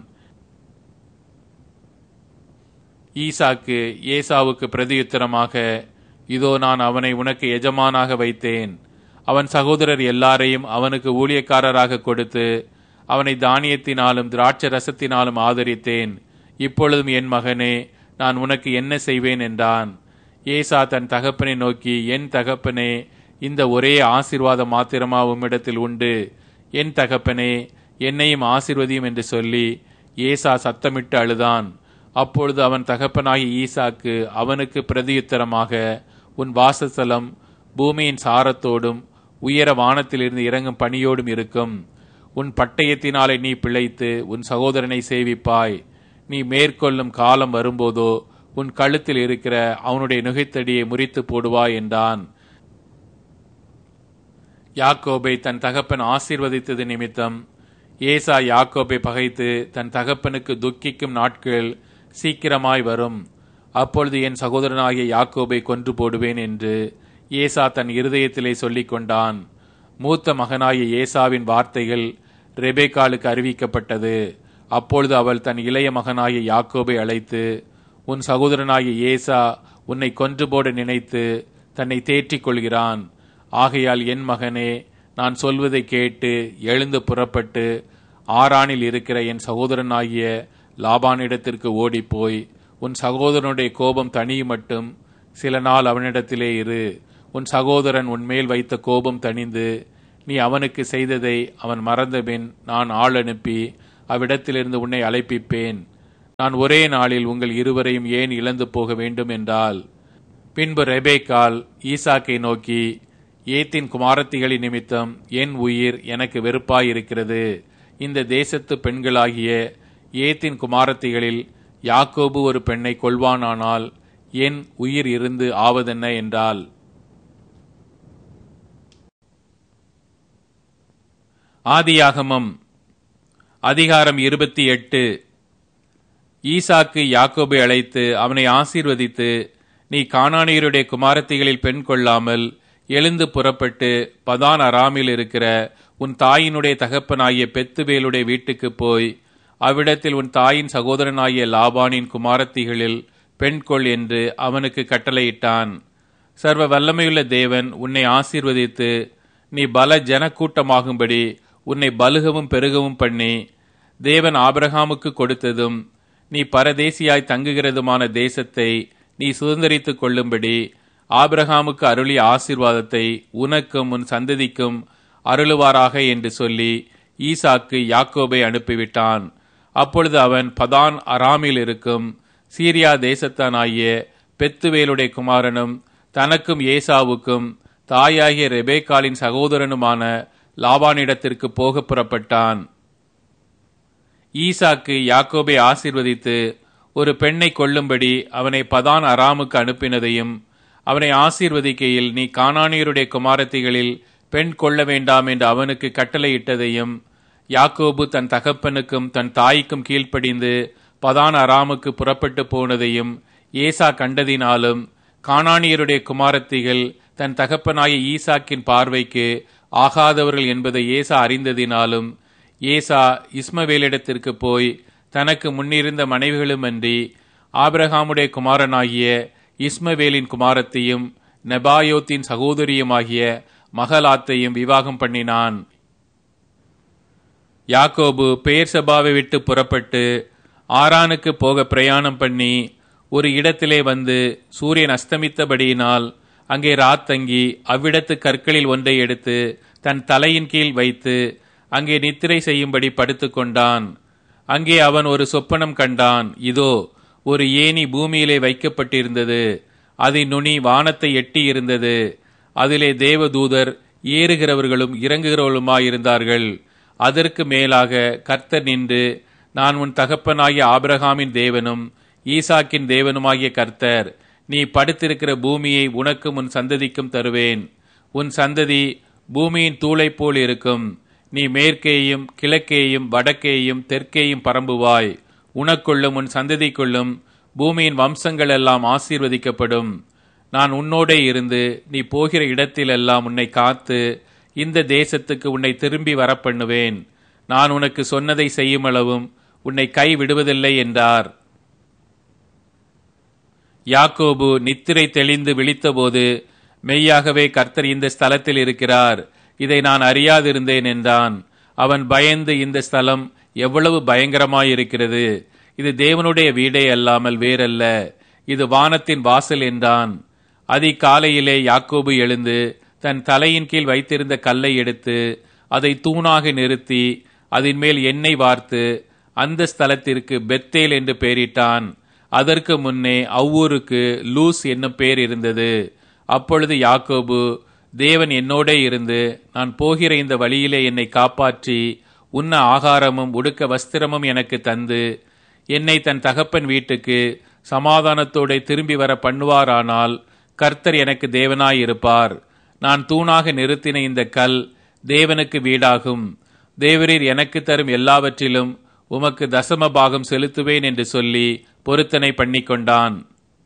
ஈசாக்கு ஏசாவுக்கு பிரதியுத்தரமாக இதோ நான் அவனை உனக்கு எஜமானாக வைத்தேன் அவன் சகோதரர் எல்லாரையும் அவனுக்கு ஊழியக்காரராக கொடுத்து அவனை தானியத்தினாலும் திராட்சை ரசத்தினாலும் ஆதரித்தேன் இப்பொழுதும் என் மகனே நான் உனக்கு என்ன செய்வேன் என்றான் ஏசா தன் தகப்பனை நோக்கி என் தகப்பனே இந்த ஒரே ஆசீர்வாதம் மாத்திரமா உம்மிடத்தில் உண்டு என் தகப்பனே என்னையும் ஆசீர்வதியும் என்று சொல்லி ஏசா சத்தமிட்டு அழுதான் அப்பொழுது அவன் தகப்பனாகி ஈசாக்கு அவனுக்கு பிரதியுத்தரமாக உன் வாசஸ்தலம் பூமியின் சாரத்தோடும் உயர வானத்திலிருந்து இறங்கும் பணியோடும் இருக்கும் உன் பட்டயத்தினாலே நீ பிழைத்து உன் சகோதரனை சேவிப்பாய் நீ மேற்கொள்ளும் காலம் வரும்போதோ உன் கழுத்தில் இருக்கிற அவனுடைய நுகைத்தடியை முறித்து போடுவாய் என்றான் யாக்கோபை தன் தகப்பன் ஆசீர்வதித்தது நிமித்தம் ஏசா யாக்கோபை பகைத்து தன் தகப்பனுக்கு துக்கிக்கும் நாட்கள் சீக்கிரமாய் வரும் அப்பொழுது என் சகோதரனாகிய யாக்கோபை கொன்று போடுவேன் என்று ஏசா தன் இருதயத்திலே சொல்லிக் கொண்டான் மூத்த மகனாகிய ஏசாவின் வார்த்தைகள் ரெபேக்காலுக்கு அறிவிக்கப்பட்டது அப்பொழுது அவள் தன் இளைய மகனாகிய யாக்கோபை அழைத்து உன் சகோதரனாகிய ஏசா உன்னை கொன்று போட நினைத்து தன்னை தேற்றிக் கொள்கிறான் ஆகையால் என் மகனே நான் சொல்வதை கேட்டு எழுந்து புறப்பட்டு ஆரானில் இருக்கிற என் சகோதரனாகிய லாபானிடத்திற்கு ஓடிப்போய் உன் சகோதரனுடைய கோபம் தனியும் மட்டும் சில நாள் அவனிடத்திலே இரு உன் சகோதரன் உன்மேல் வைத்த கோபம் தணிந்து நீ அவனுக்கு செய்ததை அவன் மறந்தபின் நான் ஆள் அனுப்பி அவ்விடத்திலிருந்து உன்னை அழைப்பிப்பேன் நான் ஒரே நாளில் உங்கள் இருவரையும் ஏன் இழந்து போக வேண்டும் என்றால் பின்பு ரெபேக்கால் ஈசாக்கை நோக்கி ஏத்தின் குமாரத்திகளின் நிமித்தம் என் உயிர் எனக்கு வெறுப்பாயிருக்கிறது இந்த தேசத்து பெண்களாகிய ஏத்தின் குமாரத்திகளில் யாக்கோபு ஒரு பெண்ணை கொள்வானானால் என் உயிர் இருந்து ஆவதென்ன என்றால் ஆதியாகமம் அதிகாரம் இருபத்தி எட்டு ஈசாக்கு யாக்கோபை அழைத்து அவனை ஆசீர்வதித்து நீ கானானியருடைய குமாரத்திகளில் பெண் கொள்ளாமல் எழுந்து புறப்பட்டு பதான் அராமில் இருக்கிற உன் தாயினுடைய தகப்பனாகிய பெத்துவேலுடைய வீட்டுக்கு போய் அவ்விடத்தில் உன் தாயின் சகோதரனாகிய லாபானின் குமாரத்திகளில் பெண் கொள் என்று அவனுக்கு கட்டளையிட்டான் சர்வ வல்லமையுள்ள தேவன் உன்னை ஆசீர்வதித்து நீ பல ஜனக்கூட்டமாகும்படி உன்னை பலுகவும் பெருகவும் பண்ணி தேவன் ஆபிரகாமுக்கு கொடுத்ததும் நீ பரதேசியாய் தங்குகிறதுமான தேசத்தை நீ சுதந்திரித்துக் கொள்ளும்படி ஆபிரகாமுக்கு அருளிய ஆசீர்வாதத்தை உனக்கும் உன் சந்ததிக்கும் அருளுவாராக என்று சொல்லி ஈசாக்கு யாக்கோபை அனுப்பிவிட்டான் அப்பொழுது அவன் பதான் அராமில் இருக்கும் சீரியா தேசத்தானாகிய பெத்துவேலுடைய குமாரனும் தனக்கும் ஏசாவுக்கும் தாயாகிய ரெபேக்காலின் சகோதரனுமான லாபானிடத்திற்கு போக புறப்பட்டான் ஈசாக்கு யாக்கோபை ஆசீர்வதித்து ஒரு பெண்ணை கொள்ளும்படி அவனை பதான் அராமுக்கு அனுப்பினதையும் அவனை ஆசீர்வதிக்கையில் நீ கானானியருடைய குமாரத்திகளில் பெண் கொள்ள வேண்டாம் என்று அவனுக்கு கட்டளையிட்டதையும் யாக்கோபு தன் தகப்பனுக்கும் தன் தாய்க்கும் கீழ்ப்படிந்து பதான் அராமுக்கு புறப்பட்டு போனதையும் ஏசா கண்டதினாலும் கானானியருடைய குமாரத்திகள் தன் தகப்பனாய ஈசாக்கின் பார்வைக்கு ஆகாதவர்கள் என்பதை ஏசா அறிந்ததினாலும் ஏசா இஸ்மவேலிடத்திற்கு போய் தனக்கு முன்னிருந்த மனைவிகளுமன்றி ஆபிரகாமுடைய குமாரனாகிய இஸ்மவேலின் குமாரத்தையும் நெபாயோத்தின் சகோதரியுமாகிய மகலாத்தையும் விவாகம் பண்ணினான் யாக்கோபு பெயர் சபாவை விட்டு புறப்பட்டு ஆரானுக்கு போக பிரயாணம் பண்ணி ஒரு இடத்திலே வந்து சூரியன் அஸ்தமித்தபடியினால் அங்கே ராத்தங்கி அவ்விடத்து கற்களில் ஒன்றை எடுத்து தன் தலையின் கீழ் வைத்து அங்கே நித்திரை செய்யும்படி படுத்துக் கொண்டான் அங்கே அவன் ஒரு சொப்பனம் கண்டான் இதோ ஒரு ஏணி பூமியிலே வைக்கப்பட்டிருந்தது அதன் நுனி வானத்தை எட்டி இருந்தது அதிலே தேவதூதர் ஏறுகிறவர்களும் இறங்குகிறவர்களுமாயிருந்தார்கள் அதற்கு மேலாக கர்த்தர் நின்று நான் உன் தகப்பனாகிய ஆபிரகாமின் தேவனும் ஈசாக்கின் தேவனுமாகிய கர்த்தர் நீ படுத்திருக்கிற பூமியை உனக்கும் உன் சந்ததிக்கும் தருவேன் உன் சந்ததி பூமியின் தூளைப் போல் இருக்கும் நீ மேற்கேயும் கிழக்கேயும் வடக்கேயும் தெற்கேயும் பரம்புவாய் உனக்குள்ளும் உன் சந்ததிக்குள்ளும் பூமியின் வம்சங்கள் எல்லாம் ஆசீர்வதிக்கப்படும் நான் உன்னோடே இருந்து நீ போகிற இடத்திலெல்லாம் உன்னை காத்து இந்த தேசத்துக்கு உன்னை திரும்பி வரப்பண்ணுவேன் நான் உனக்கு சொன்னதை செய்யுமளவும் உன்னை கை விடுவதில்லை என்றார் யாக்கோபு நித்திரை தெளிந்து விழித்தபோது மெய்யாகவே கர்த்தர் இந்த ஸ்தலத்தில் இருக்கிறார் இதை நான் அறியாதிருந்தேன் என்றான் அவன் பயந்து இந்த ஸ்தலம் எவ்வளவு பயங்கரமாயிருக்கிறது இது தேவனுடைய வீடே அல்லாமல் வேறல்ல இது வானத்தின் வாசல் என்றான் அதிகாலையிலே யாக்கோபு எழுந்து தன் தலையின் கீழ் வைத்திருந்த கல்லை எடுத்து அதை தூணாக நிறுத்தி அதன் மேல் எண்ணெய் வார்த்து அந்த ஸ்தலத்திற்கு பெத்தேல் என்று பெயரிட்டான் அதற்கு முன்னே அவ்வூருக்கு லூஸ் என்னும் பெயர் இருந்தது அப்பொழுது யாக்கோபு தேவன் என்னோடே இருந்து நான் போகிற இந்த வழியிலே என்னை காப்பாற்றி உண்ண ஆகாரமும் உடுக்க வஸ்திரமும் எனக்கு தந்து என்னை தன் தகப்பன் வீட்டுக்கு சமாதானத்தோட திரும்பி வர பண்ணுவாரானால் கர்த்தர் எனக்கு தேவனாயிருப்பார் நான் தூணாக நிறுத்தின இந்த கல் தேவனுக்கு வீடாகும் தேவரீர் எனக்கு தரும் எல்லாவற்றிலும் உமக்கு தசம பாகம் செலுத்துவேன் என்று சொல்லி பொருத்தனை பண்ணிக்கொண்டான்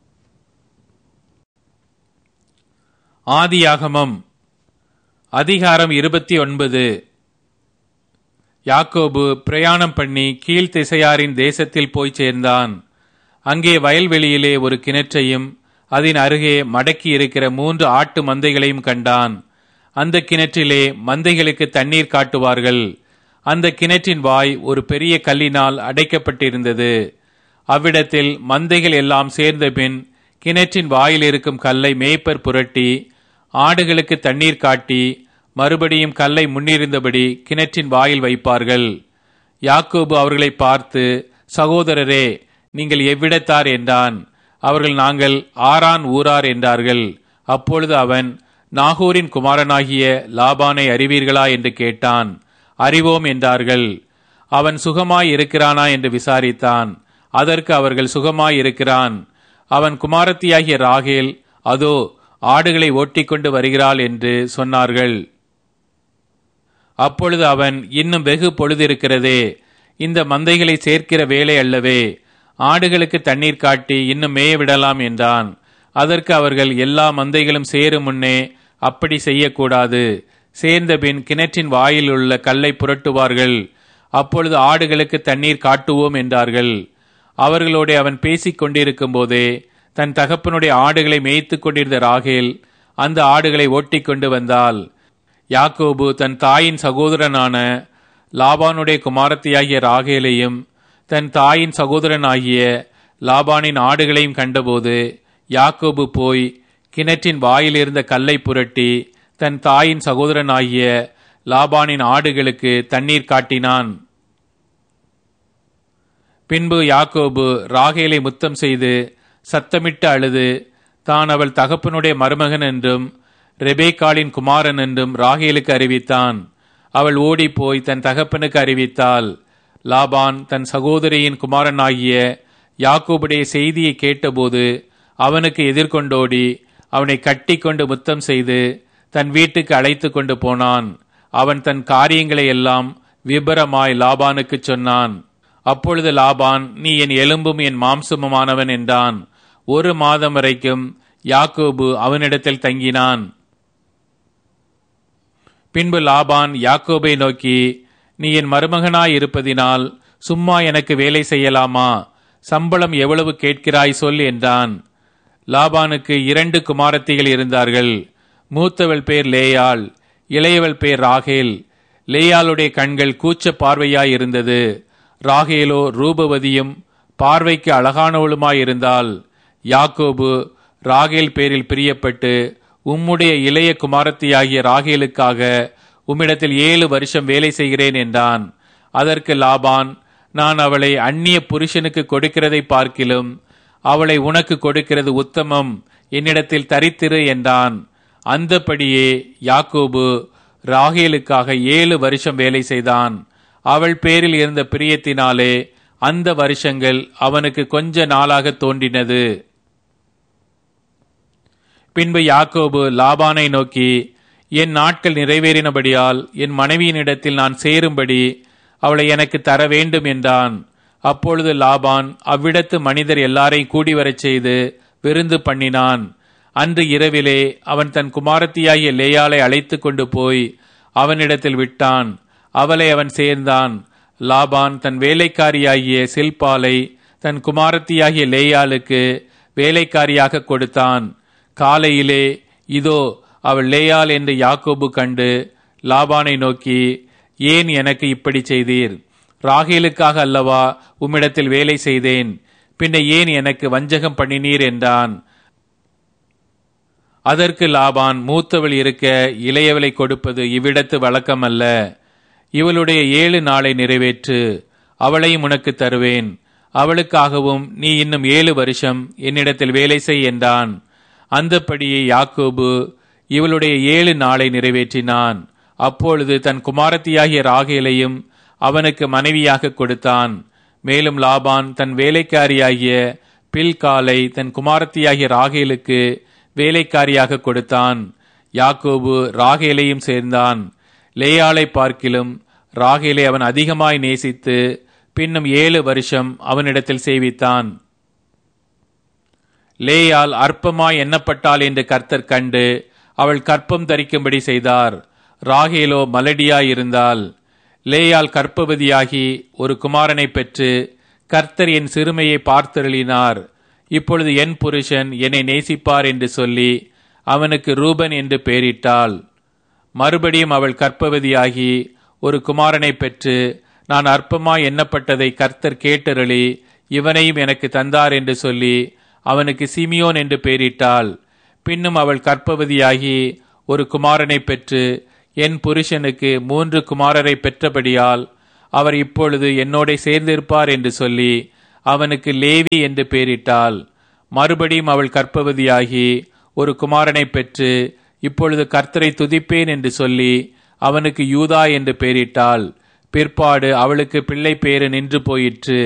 ஆதியாகமம் அதிகாரம் இருபத்தி ஒன்பது யாக்கோபு பிரயாணம் பண்ணி கீழ் திசையாரின் தேசத்தில் போய் சேர்ந்தான் அங்கே வயல்வெளியிலே ஒரு கிணற்றையும் அதன் அருகே மடக்கி இருக்கிற மூன்று ஆட்டு மந்தைகளையும் கண்டான் அந்த கிணற்றிலே மந்தைகளுக்கு தண்ணீர் காட்டுவார்கள் அந்த கிணற்றின் வாய் ஒரு பெரிய கல்லினால் அடைக்கப்பட்டிருந்தது அவ்விடத்தில் மந்தைகள் எல்லாம் சேர்ந்த பின் கிணற்றின் வாயில் இருக்கும் கல்லை மேய்ப்பர் புரட்டி ஆடுகளுக்கு தண்ணீர் காட்டி மறுபடியும் கல்லை முன்னிருந்தபடி கிணற்றின் வாயில் வைப்பார்கள் யாக்கோபு அவர்களை பார்த்து சகோதரரே நீங்கள் எவ்விடத்தார் என்றான் அவர்கள் நாங்கள் ஆரான் ஊரார் என்றார்கள் அப்பொழுது அவன் நாகூரின் குமாரனாகிய லாபானை அறிவீர்களா என்று கேட்டான் அறிவோம் என்றார்கள் அவன் சுகமாய் இருக்கிறானா என்று விசாரித்தான் அதற்கு அவர்கள் சுகமாய் இருக்கிறான் அவன் குமாரத்தியாகிய ராகேல் அதோ ஆடுகளை ஓட்டிக்கொண்டு வருகிறாள் என்று சொன்னார்கள் அப்பொழுது அவன் இன்னும் வெகு பொழுது இருக்கிறதே இந்த மந்தைகளை சேர்க்கிற வேலை அல்லவே ஆடுகளுக்கு தண்ணீர் காட்டி இன்னும் மேய விடலாம் என்றான் அதற்கு அவர்கள் எல்லா மந்தைகளும் சேரும் முன்னே அப்படி செய்யக்கூடாது சேர்ந்த பின் கிணற்றின் வாயில் உள்ள கல்லை புரட்டுவார்கள் அப்பொழுது ஆடுகளுக்கு தண்ணீர் காட்டுவோம் என்றார்கள் அவர்களோட அவன் பேசிக் கொண்டிருக்கும் போதே தன் தகப்பனுடைய ஆடுகளை மேய்த்து கொண்டிருந்த ராகேல் அந்த ஆடுகளை ஓட்டிக் கொண்டு வந்தாள் யாக்கோபு தன் தாயின் சகோதரனான லாபானுடைய குமாரத்தியாகிய ராகேலையும் தன் தாயின் சகோதரனாகிய லாபானின் ஆடுகளையும் கண்டபோது யாக்கோபு போய் கிணற்றின் வாயில் இருந்த கல்லை புரட்டி தன் தாயின் சகோதரனாகிய லாபானின் ஆடுகளுக்கு தண்ணீர் காட்டினான் பின்பு யாக்கோபு ராகேலை முத்தம் செய்து சத்தமிட்டு அழுது தான் அவள் தகப்பனுடைய மருமகன் என்றும் ரெபேக்காலின் குமாரன் என்றும் ராகேலுக்கு அறிவித்தான் அவள் ஓடிப்போய் தன் தகப்பனுக்கு அறிவித்தாள் லாபான் தன் சகோதரியின் குமாரனாகிய யாக்கோபுடைய செய்தியை கேட்டபோது அவனுக்கு எதிர்கொண்டோடி அவனை கட்டி கொண்டு முத்தம் செய்து தன் வீட்டுக்கு அழைத்து கொண்டு போனான் அவன் தன் காரியங்களை எல்லாம் விபரமாய் லாபானுக்கு சொன்னான் அப்பொழுது லாபான் நீ என் எலும்பும் என் மாம்சமுமானவன் என்றான் ஒரு மாதம் வரைக்கும் யாக்கோபு அவனிடத்தில் தங்கினான் பின்பு லாபான் யாக்கோபை நோக்கி நீ என் மருமகனாய் இருப்பதினால் சும்மா எனக்கு வேலை செய்யலாமா சம்பளம் எவ்வளவு கேட்கிறாய் சொல் என்றான் லாபானுக்கு இரண்டு குமாரத்திகள் இருந்தார்கள் மூத்தவள் பேர் லேயாள் இளையவள் பேர் ராகேல் லேயாளுடைய கண்கள் கூச்ச பார்வையாய் இருந்தது ராகேலோ ரூபவதியும் பார்வைக்கு அழகானவளுமாயிருந்தாள் யாக்கோபு ராகேல் பேரில் பிரியப்பட்டு உம்முடைய இளைய குமாரத்தியாகிய ராகேலுக்காக உம்மிடத்தில் ஏழு வருஷம் வேலை செய்கிறேன் என்றான் அதற்கு லாபான் நான் அவளை அந்நிய புருஷனுக்கு கொடுக்கிறதை பார்க்கிலும் அவளை உனக்கு கொடுக்கிறது உத்தமம் என்னிடத்தில் தரித்திரு என்றான் அந்தபடியே யாக்கோபு ராகேலுக்காக ஏழு வருஷம் வேலை செய்தான் அவள் பேரில் இருந்த பிரியத்தினாலே அந்த வருஷங்கள் அவனுக்கு கொஞ்ச நாளாக தோன்றினது பின்பு யாக்கோபு லாபானை நோக்கி என் நாட்கள் நிறைவேறினபடியால் என் மனைவியினிடத்தில் நான் சேரும்படி அவளை எனக்கு தர வேண்டும் என்றான் அப்பொழுது லாபான் அவ்விடத்து மனிதர் எல்லாரையும் கூடி வரச் செய்து விருந்து பண்ணினான் அன்று இரவிலே அவன் தன் குமாரத்தியாகிய லேயாளை அழைத்து கொண்டு போய் அவனிடத்தில் விட்டான் அவளை அவன் சேர்ந்தான் லாபான் தன் வேலைக்காரியாகிய சில்பாலை தன் குமாரத்தியாகிய லேயாளுக்கு வேலைக்காரியாக கொடுத்தான் காலையிலே இதோ அவள் லேயாள் என்று யாக்கோபு கண்டு லாபானை நோக்கி ஏன் எனக்கு இப்படி செய்தீர் ராகேலுக்காக அல்லவா உம்மிடத்தில் வேலை செய்தேன் பின்ன ஏன் எனக்கு வஞ்சகம் பண்ணினீர் என்றான் அதற்கு லாபான் மூத்தவள் இருக்க இளையவளை கொடுப்பது இவ்விடத்து வழக்கமல்ல இவளுடைய ஏழு நாளை நிறைவேற்று அவளையும் உனக்கு தருவேன் அவளுக்காகவும் நீ இன்னும் ஏழு வருஷம் என்னிடத்தில் வேலை செய் என்றான் அந்தப்படியே யாக்கோபு இவளுடைய ஏழு நாளை நிறைவேற்றினான் அப்பொழுது தன் குமாரத்தியாகிய ராகேலையும் அவனுக்கு மனைவியாக கொடுத்தான் மேலும் லாபான் தன் வேலைக்காரியாகிய பில்காலை தன் குமாரத்தியாகிய ராகேலுக்கு வேலைக்காரியாக கொடுத்தான் யாக்கோபு ராகேலையும் சேர்ந்தான் லேயாளை பார்க்கிலும் ராகேலை அவன் அதிகமாய் நேசித்து பின்னும் ஏழு வருஷம் அவனிடத்தில் சேவித்தான் லேயால் அற்பமாய் எண்ணப்பட்டாள் என்று கர்த்தர் கண்டு அவள் கற்பம் தரிக்கும்படி செய்தார் ராகேலோ மலடியாயிருந்தாள் லேயால் கற்பவதியாகி ஒரு குமாரனை பெற்று கர்த்தர் என் சிறுமையை பார்த்தருளினார் இப்பொழுது என் புருஷன் என்னை நேசிப்பார் என்று சொல்லி அவனுக்கு ரூபன் என்று பெயரிட்டாள் மறுபடியும் அவள் கற்பவதியாகி ஒரு குமாரனை பெற்று நான் அற்பமாய் எண்ணப்பட்டதை கர்த்தர் கேட்டருளி இவனையும் எனக்கு தந்தார் என்று சொல்லி அவனுக்கு சிமியோன் என்று பெயரிட்டாள் பின்னும் அவள் கற்பவதியாகி ஒரு குமாரனை பெற்று என் புருஷனுக்கு மூன்று குமாரரை பெற்றபடியால் அவர் இப்பொழுது என்னோட சேர்ந்திருப்பார் என்று சொல்லி அவனுக்கு லேவி என்று பெயரிட்டாள் மறுபடியும் அவள் கற்பவதியாகி ஒரு குமாரனை பெற்று இப்பொழுது கர்த்தரை துதிப்பேன் என்று சொல்லி அவனுக்கு யூதா என்று பெயரிட்டாள் பிற்பாடு அவளுக்கு பிள்ளை பேறு நின்று போயிற்று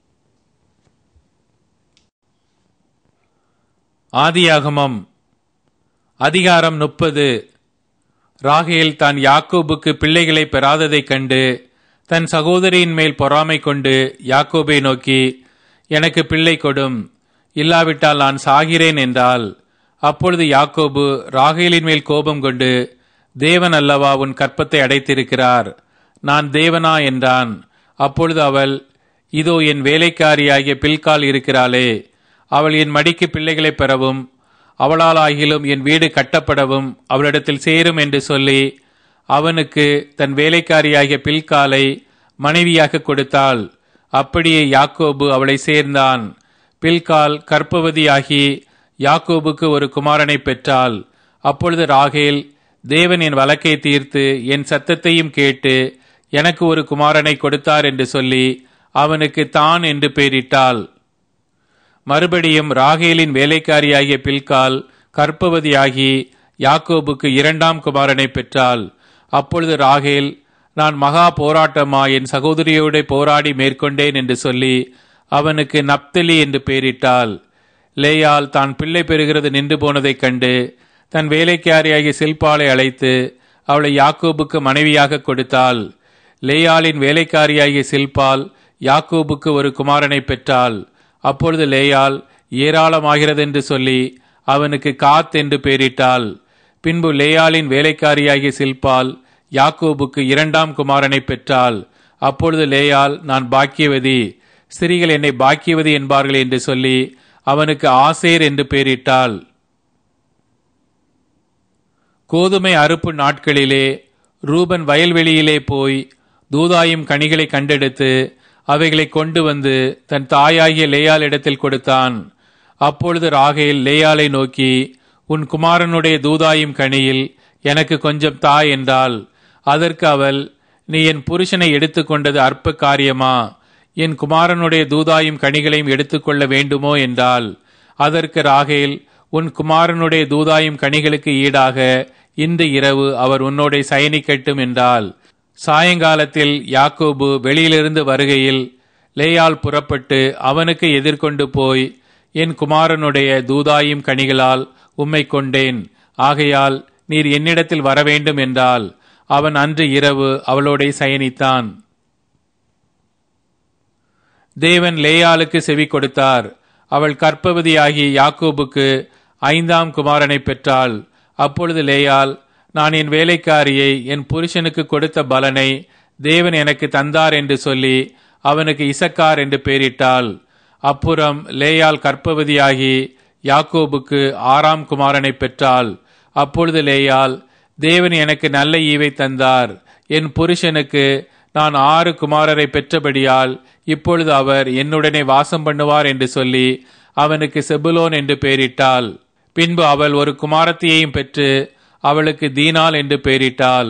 ஆதியாகமம் அதிகாரம் முப்பது ராகேல் தான் யாக்கோபுக்கு பிள்ளைகளை பெறாததைக் கண்டு தன் சகோதரியின் மேல் பொறாமை கொண்டு யாக்கோபை நோக்கி எனக்கு பிள்ளை கொடும் இல்லாவிட்டால் நான் சாகிறேன் என்றால் அப்பொழுது யாக்கோபு ராகேலின் மேல் கோபம் கொண்டு தேவன் அல்லவா உன் கற்பத்தை அடைத்திருக்கிறார் நான் தேவனா என்றான் அப்பொழுது அவள் இதோ என் வேலைக்காரியாகிய பில்கால் இருக்கிறாளே அவள் என் மடிக்கு பிள்ளைகளை பெறவும் அவளால் ஆகிலும் என் வீடு கட்டப்படவும் அவளிடத்தில் சேரும் என்று சொல்லி அவனுக்கு தன் வேலைக்காரியாகிய பில்காலை மனைவியாக கொடுத்தாள் அப்படியே யாக்கோபு அவளை சேர்ந்தான் பில்கால் கற்பவதியாகி யாக்கோபுக்கு ஒரு குமாரனை பெற்றாள் அப்பொழுது ராகேல் தேவன் என் வழக்கை தீர்த்து என் சத்தத்தையும் கேட்டு எனக்கு ஒரு குமாரனை கொடுத்தார் என்று சொல்லி அவனுக்கு தான் என்று பெயரிட்டாள் மறுபடியும் ராகேலின் வேலைக்காரியாகிய பில்கால் கற்பவதியாகி யாக்கோபுக்கு இரண்டாம் குமாரனை பெற்றாள் அப்பொழுது ராகேல் நான் மகா போராட்டமா என் சகோதரியோட போராடி மேற்கொண்டேன் என்று சொல்லி அவனுக்கு நப்தலி என்று பெயரிட்டாள் லேயால் தான் பிள்ளை பெறுகிறது நின்று போனதைக் கண்டு தன் வேலைக்காரியாகிய சில்பாலை அழைத்து அவளை யாக்கோபுக்கு மனைவியாக கொடுத்தாள் லேயாலின் வேலைக்காரியாகிய சில்பால் யாக்கோபுக்கு ஒரு குமாரனை பெற்றாள் அப்பொழுது லேயால் ஏராளமாகிறதென்று சொல்லி அவனுக்கு காத் என்று பெயரிட்டாள் பின்பு லேயாலின் வேலைக்காரியாகிய சில்பால் யாக்கோபுக்கு இரண்டாம் குமாரனை பெற்றாள் அப்பொழுது லேயால் நான் பாக்கியவதி ஸ்திரீகள் என்னை பாக்கியவதி என்பார்கள் என்று சொல்லி அவனுக்கு ஆசேர் என்று பெயரிட்டாள் கோதுமை அறுப்பு நாட்களிலே ரூபன் வயல்வெளியிலே போய் தூதாயும் கனிகளை கண்டெடுத்து அவைகளை கொண்டு வந்து தன் தாயாகிய லேயால் இடத்தில் கொடுத்தான் அப்பொழுது ராகேல் லேயாலை நோக்கி உன் குமாரனுடைய தூதாயும் கனியில் எனக்கு கொஞ்சம் தா என்றாள் அதற்கு அவள் நீ என் புருஷனை எடுத்துக்கொண்டது அற்ப காரியமா என் குமாரனுடைய தூதாயும் கனிகளையும் எடுத்துக்கொள்ள வேண்டுமோ என்றாள் அதற்கு ராகேல் உன் குமாரனுடைய தூதாயும் கனிகளுக்கு ஈடாக இன்று இரவு அவர் உன்னோட சயனிக்கட்டும் என்றாள் சாயங்காலத்தில் யாக்கோபு வெளியிலிருந்து வருகையில் லேயால் புறப்பட்டு அவனுக்கு எதிர்கொண்டு போய் என் குமாரனுடைய தூதாயும் கனிகளால் உம்மை கொண்டேன் ஆகையால் நீர் என்னிடத்தில் வரவேண்டும் என்றால் அவன் அன்று இரவு அவளோட சயனித்தான் தேவன் லேயாளுக்கு செவி கொடுத்தார் அவள் கற்பவதியாகி யாக்கோபுக்கு ஐந்தாம் குமாரனை பெற்றாள் அப்பொழுது லேயால் நான் என் வேலைக்காரியை என் புருஷனுக்கு கொடுத்த பலனை தேவன் எனக்கு தந்தார் என்று சொல்லி அவனுக்கு இசக்கார் என்று பெயரிட்டாள் அப்புறம் லேயால் கற்பவதியாகி யாக்கோபுக்கு ஆறாம் குமாரனை பெற்றாள் அப்பொழுது லேயால் தேவன் எனக்கு நல்ல ஈவை தந்தார் என் புருஷனுக்கு நான் ஆறு குமாரரை பெற்றபடியால் இப்பொழுது அவர் என்னுடனே வாசம் பண்ணுவார் என்று சொல்லி அவனுக்கு செபுலோன் என்று பெயரிட்டாள் பின்பு அவள் ஒரு குமாரத்தியையும் பெற்று அவளுக்கு தீனாள் என்று பெயரிட்டாள்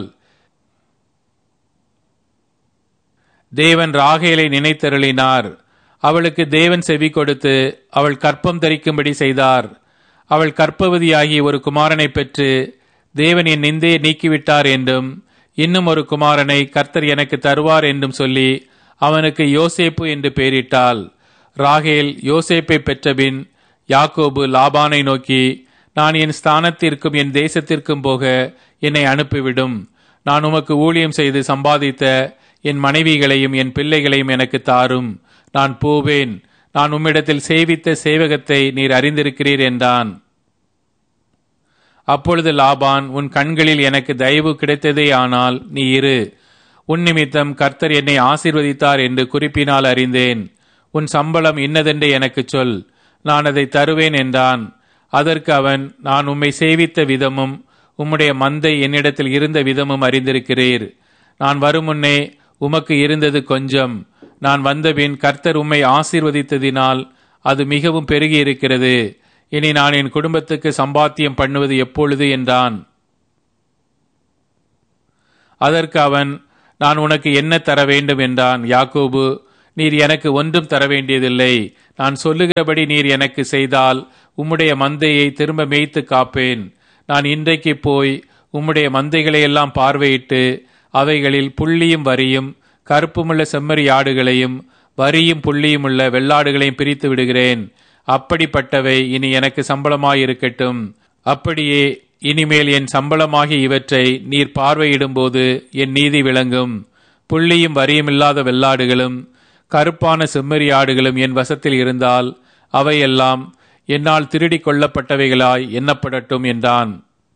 தேவன் ராகேலை நினைத்தருளினார் அவளுக்கு தேவன் செவி கொடுத்து அவள் கற்பம் தரிக்கும்படி செய்தார் அவள் கற்பவதியாகி ஒரு குமாரனை பெற்று தேவன் என் நிந்தையை நீக்கிவிட்டார் என்றும் இன்னும் ஒரு குமாரனை கர்த்தர் எனக்கு தருவார் என்றும் சொல்லி அவனுக்கு யோசேப்பு என்று பெயரிட்டாள் ராகேல் யோசேப்பை பெற்றபின் யாக்கோபு லாபானை நோக்கி நான் என் ஸ்தானத்திற்கும் என் தேசத்திற்கும் போக என்னை அனுப்பிவிடும் நான் உமக்கு ஊழியம் செய்து சம்பாதித்த என் மனைவிகளையும் என் பிள்ளைகளையும் எனக்கு தாரும் நான் போவேன் நான் உம்மிடத்தில் சேவித்த சேவகத்தை நீர் அறிந்திருக்கிறீர் என்றான் அப்பொழுது லாபான் உன் கண்களில் எனக்கு தயவு கிடைத்ததே ஆனால் நீ இரு உன் நிமித்தம் கர்த்தர் என்னை ஆசீர்வதித்தார் என்று குறிப்பினால் அறிந்தேன் உன் சம்பளம் இன்னதென்று எனக்குச் சொல் நான் அதை தருவேன் என்றான் அதற்கு அவன் நான் உம்மை சேவித்த விதமும் உம்முடைய மந்தை என்னிடத்தில் இருந்த விதமும் அறிந்திருக்கிறீர் நான் வரும் முன்னே உமக்கு இருந்தது கொஞ்சம் நான் வந்தபின் கர்த்தர் உம்மை ஆசீர்வதித்ததினால் அது மிகவும் பெருகி இருக்கிறது இனி நான் என் குடும்பத்துக்கு சம்பாத்தியம் பண்ணுவது எப்பொழுது என்றான் அதற்கு அவன் நான் உனக்கு என்ன தர வேண்டும் என்றான் யாக்கோபு நீர் எனக்கு ஒன்றும் தர வேண்டியதில்லை நான் சொல்லுகிறபடி நீர் எனக்கு செய்தால் உம்முடைய மந்தையை திரும்ப மேய்த்து காப்பேன் நான் இன்றைக்கு போய் உம்முடைய மந்தைகளை எல்லாம் பார்வையிட்டு அவைகளில் புள்ளியும் வரியும் கருப்புமுள்ள செம்மறி ஆடுகளையும் வரியும் புள்ளியும் உள்ள வெள்ளாடுகளையும் பிரித்து விடுகிறேன் அப்படிப்பட்டவை இனி எனக்கு சம்பளமாயிருக்கட்டும் அப்படியே இனிமேல் என் சம்பளமாகி இவற்றை நீர் பார்வையிடும்போது என் நீதி விளங்கும் புள்ளியும் வரியும் இல்லாத வெள்ளாடுகளும் கருப்பான செம்மறி ஆடுகளும் என் வசத்தில் இருந்தால் அவையெல்லாம் என்னால் திருடிக் கொள்ளப்பட்டவைகளாய் எண்ணப்படட்டும் என்றான்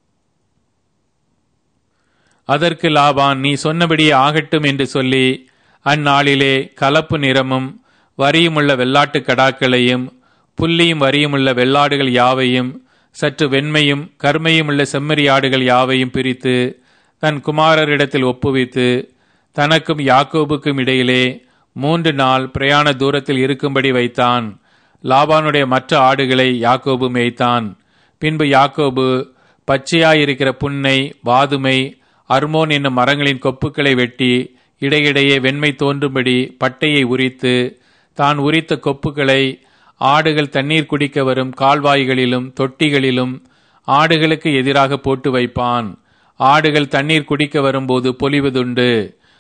அதற்கு லாபான் நீ சொன்னபடியே ஆகட்டும் என்று சொல்லி அந்நாளிலே கலப்பு நிறமும் வரியுமுள்ள வெள்ளாட்டு கடாக்களையும் புள்ளியும் வரியுமுள்ள வெள்ளாடுகள் யாவையும் சற்று வெண்மையும் கருமையும் உள்ள செம்மறி ஆடுகள் யாவையும் பிரித்து தன் குமாரரிடத்தில் ஒப்புவித்து தனக்கும் யாக்கோபுக்கும் இடையிலே மூன்று நாள் பிரயாண தூரத்தில் இருக்கும்படி வைத்தான் லாபானுடைய மற்ற ஆடுகளை யாக்கோபு மேய்த்தான் பின்பு யாக்கோபு பச்சையாயிருக்கிற புன்னை வாதுமை அர்மோன் என்னும் மரங்களின் கொப்புக்களை வெட்டி இடையிடையே வெண்மை தோன்றும்படி பட்டையை உரித்து தான் உரித்த கொப்புகளை ஆடுகள் தண்ணீர் குடிக்க வரும் கால்வாய்களிலும் தொட்டிகளிலும் ஆடுகளுக்கு எதிராக போட்டு வைப்பான் ஆடுகள் தண்ணீர் குடிக்க வரும்போது பொலிவதுண்டு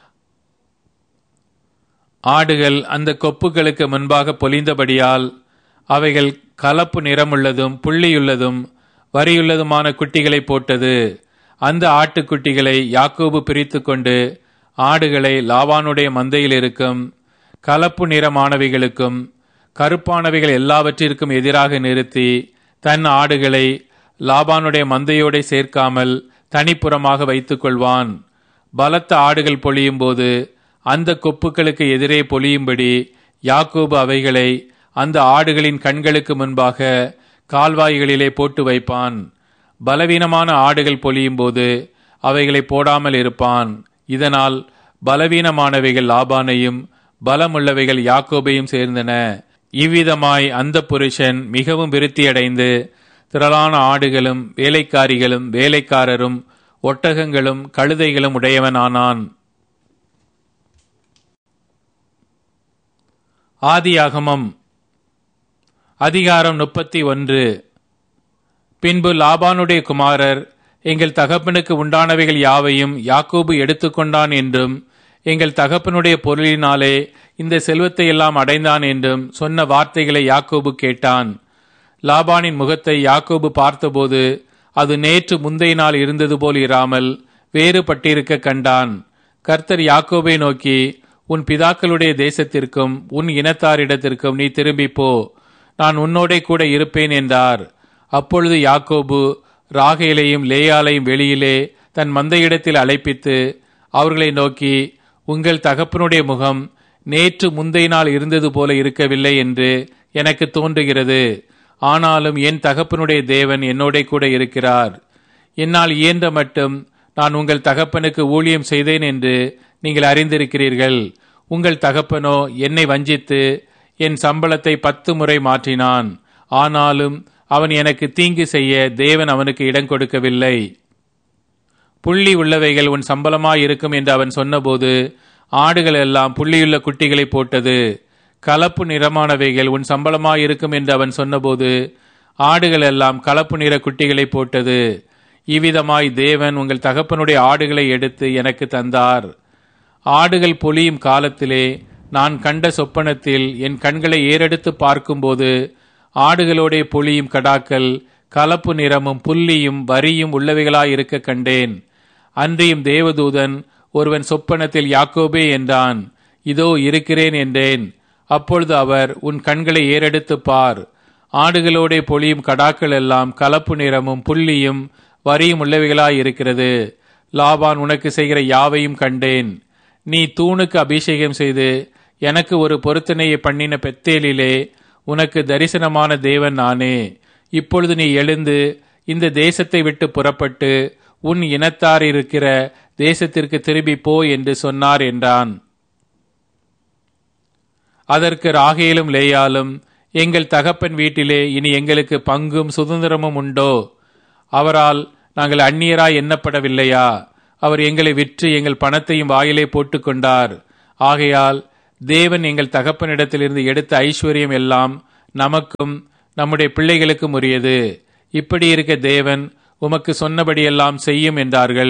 ஆடுகள் அந்த கொப்புகளுக்கு முன்பாக பொலிந்தபடியால் அவைகள் கலப்பு நிறமுள்ளதும் புள்ளியுள்ளதும் வரியுள்ளதுமான குட்டிகளை போட்டது அந்த ஆட்டுக்குட்டிகளை யாக்கோபு பிரித்து கொண்டு ஆடுகளை லாவானுடைய மந்தையில் இருக்கும் கலப்பு நிறமானவைகளுக்கும் கருப்பானவைகள் எல்லாவற்றிற்கும் எதிராக நிறுத்தி தன் ஆடுகளை லாபானுடைய மந்தையோட சேர்க்காமல் தனிப்புறமாக வைத்துக் கொள்வான் பலத்த ஆடுகள் பொழியும் போது அந்த கொப்புக்களுக்கு எதிரே பொழியும்படி யாக்கோபு அவைகளை அந்த ஆடுகளின் கண்களுக்கு முன்பாக கால்வாய்களிலே போட்டு வைப்பான் பலவீனமான ஆடுகள் பொழியும் போது அவைகளை போடாமல் இருப்பான் இதனால் பலவீனமானவைகள் லாபானையும் பலமுள்ளவைகள் யாக்கோபையும் சேர்ந்தன இவ்விதமாய் அந்த புருஷன் மிகவும் விருத்தியடைந்து திரளான ஆடுகளும் வேலைக்காரிகளும் வேலைக்காரரும் ஒட்டகங்களும் கழுதைகளும் உடையவனானான் ஆதியாகமம் அதிகாரம் முப்பத்தி ஒன்று பின்பு லாபானுடைய குமாரர் எங்கள் தகப்பனுக்கு உண்டானவைகள் யாவையும் யாக்கோபு எடுத்துக்கொண்டான் என்றும் எங்கள் தகப்பனுடைய பொருளினாலே இந்த செல்வத்தை எல்லாம் அடைந்தான் என்றும் சொன்ன வார்த்தைகளை யாக்கோபு கேட்டான் லாபானின் முகத்தை யாக்கோபு பார்த்தபோது அது நேற்று முந்தைய நாள் இருந்தது போல் இராமல் வேறுபட்டிருக்க கண்டான் கர்த்தர் யாக்கோபை நோக்கி உன் பிதாக்களுடைய தேசத்திற்கும் உன் இனத்தாரிடத்திற்கும் நீ திரும்பி போ நான் உன்னோடே கூட இருப்பேன் என்றார் அப்பொழுது யாக்கோபு ராகேலையும் லேயாலையும் வெளியிலே தன் மந்தையிடத்தில் அழைப்பித்து அவர்களை நோக்கி உங்கள் தகப்பனுடைய முகம் நேற்று முந்தைய நாள் இருந்தது போல இருக்கவில்லை என்று எனக்கு தோன்றுகிறது ஆனாலும் என் தகப்பனுடைய தேவன் என்னோட கூட இருக்கிறார் என்னால் இயன்ற மட்டும் நான் உங்கள் தகப்பனுக்கு ஊழியம் செய்தேன் என்று நீங்கள் அறிந்திருக்கிறீர்கள் உங்கள் தகப்பனோ என்னை வஞ்சித்து என் சம்பளத்தை பத்து முறை மாற்றினான் ஆனாலும் அவன் எனக்கு தீங்கு செய்ய தேவன் அவனுக்கு இடம் கொடுக்கவில்லை புள்ளி உள்ளவைகள் உன் சம்பளமாய் இருக்கும் என்று அவன் சொன்னபோது ஆடுகள் எல்லாம் புள்ளியுள்ள குட்டிகளை போட்டது கலப்பு நிறமானவைகள் உன் சம்பளமாய் இருக்கும் என்று அவன் சொன்னபோது ஆடுகள் எல்லாம் கலப்பு நிற குட்டிகளை போட்டது இவ்விதமாய் தேவன் உங்கள் தகப்பனுடைய ஆடுகளை எடுத்து எனக்கு தந்தார் ஆடுகள் பொலியும் காலத்திலே நான் கண்ட சொப்பனத்தில் என் கண்களை ஏறெடுத்து பார்க்கும்போது ஆடுகளோடே பொலியும் கடாக்கள் கலப்பு நிறமும் புள்ளியும் வரியும் உள்ளவைகளாயிருக்க கண்டேன் அன்றியும் தேவதூதன் ஒருவன் சொப்பனத்தில் யாக்கோபே என்றான் இதோ இருக்கிறேன் என்றேன் அப்பொழுது அவர் உன் கண்களை ஏறெடுத்து பார் ஆடுகளோடே பொழியும் கடாக்கள் எல்லாம் கலப்பு நிறமும் புள்ளியும் வரியும் உள்ளவைகளாயிருக்கிறது லாபான் உனக்கு செய்கிற யாவையும் கண்டேன் நீ தூணுக்கு அபிஷேகம் செய்து எனக்கு ஒரு பொருத்தனையை பண்ணின பெத்தேலிலே உனக்கு தரிசனமான தேவன் நானே இப்பொழுது நீ எழுந்து இந்த தேசத்தை விட்டு புறப்பட்டு உன் இனத்தார் இருக்கிற தேசத்திற்கு திரும்பி போ என்று சொன்னார் என்றான் அதற்கு ராகேலும் லேயாலும் எங்கள் தகப்பன் வீட்டிலே இனி எங்களுக்கு பங்கும் சுதந்திரமும் உண்டோ அவரால் நாங்கள் அந்நியராய் எண்ணப்படவில்லையா அவர் எங்களை விற்று எங்கள் பணத்தையும் வாயிலே போட்டுக்கொண்டார் ஆகையால் தேவன் எங்கள் தகப்பனிடத்திலிருந்து எடுத்த ஐஸ்வர்யம் எல்லாம் நமக்கும் நம்முடைய பிள்ளைகளுக்கும் உரியது இப்படி இருக்க தேவன் உமக்கு சொன்னபடியெல்லாம் செய்யும் என்றார்கள்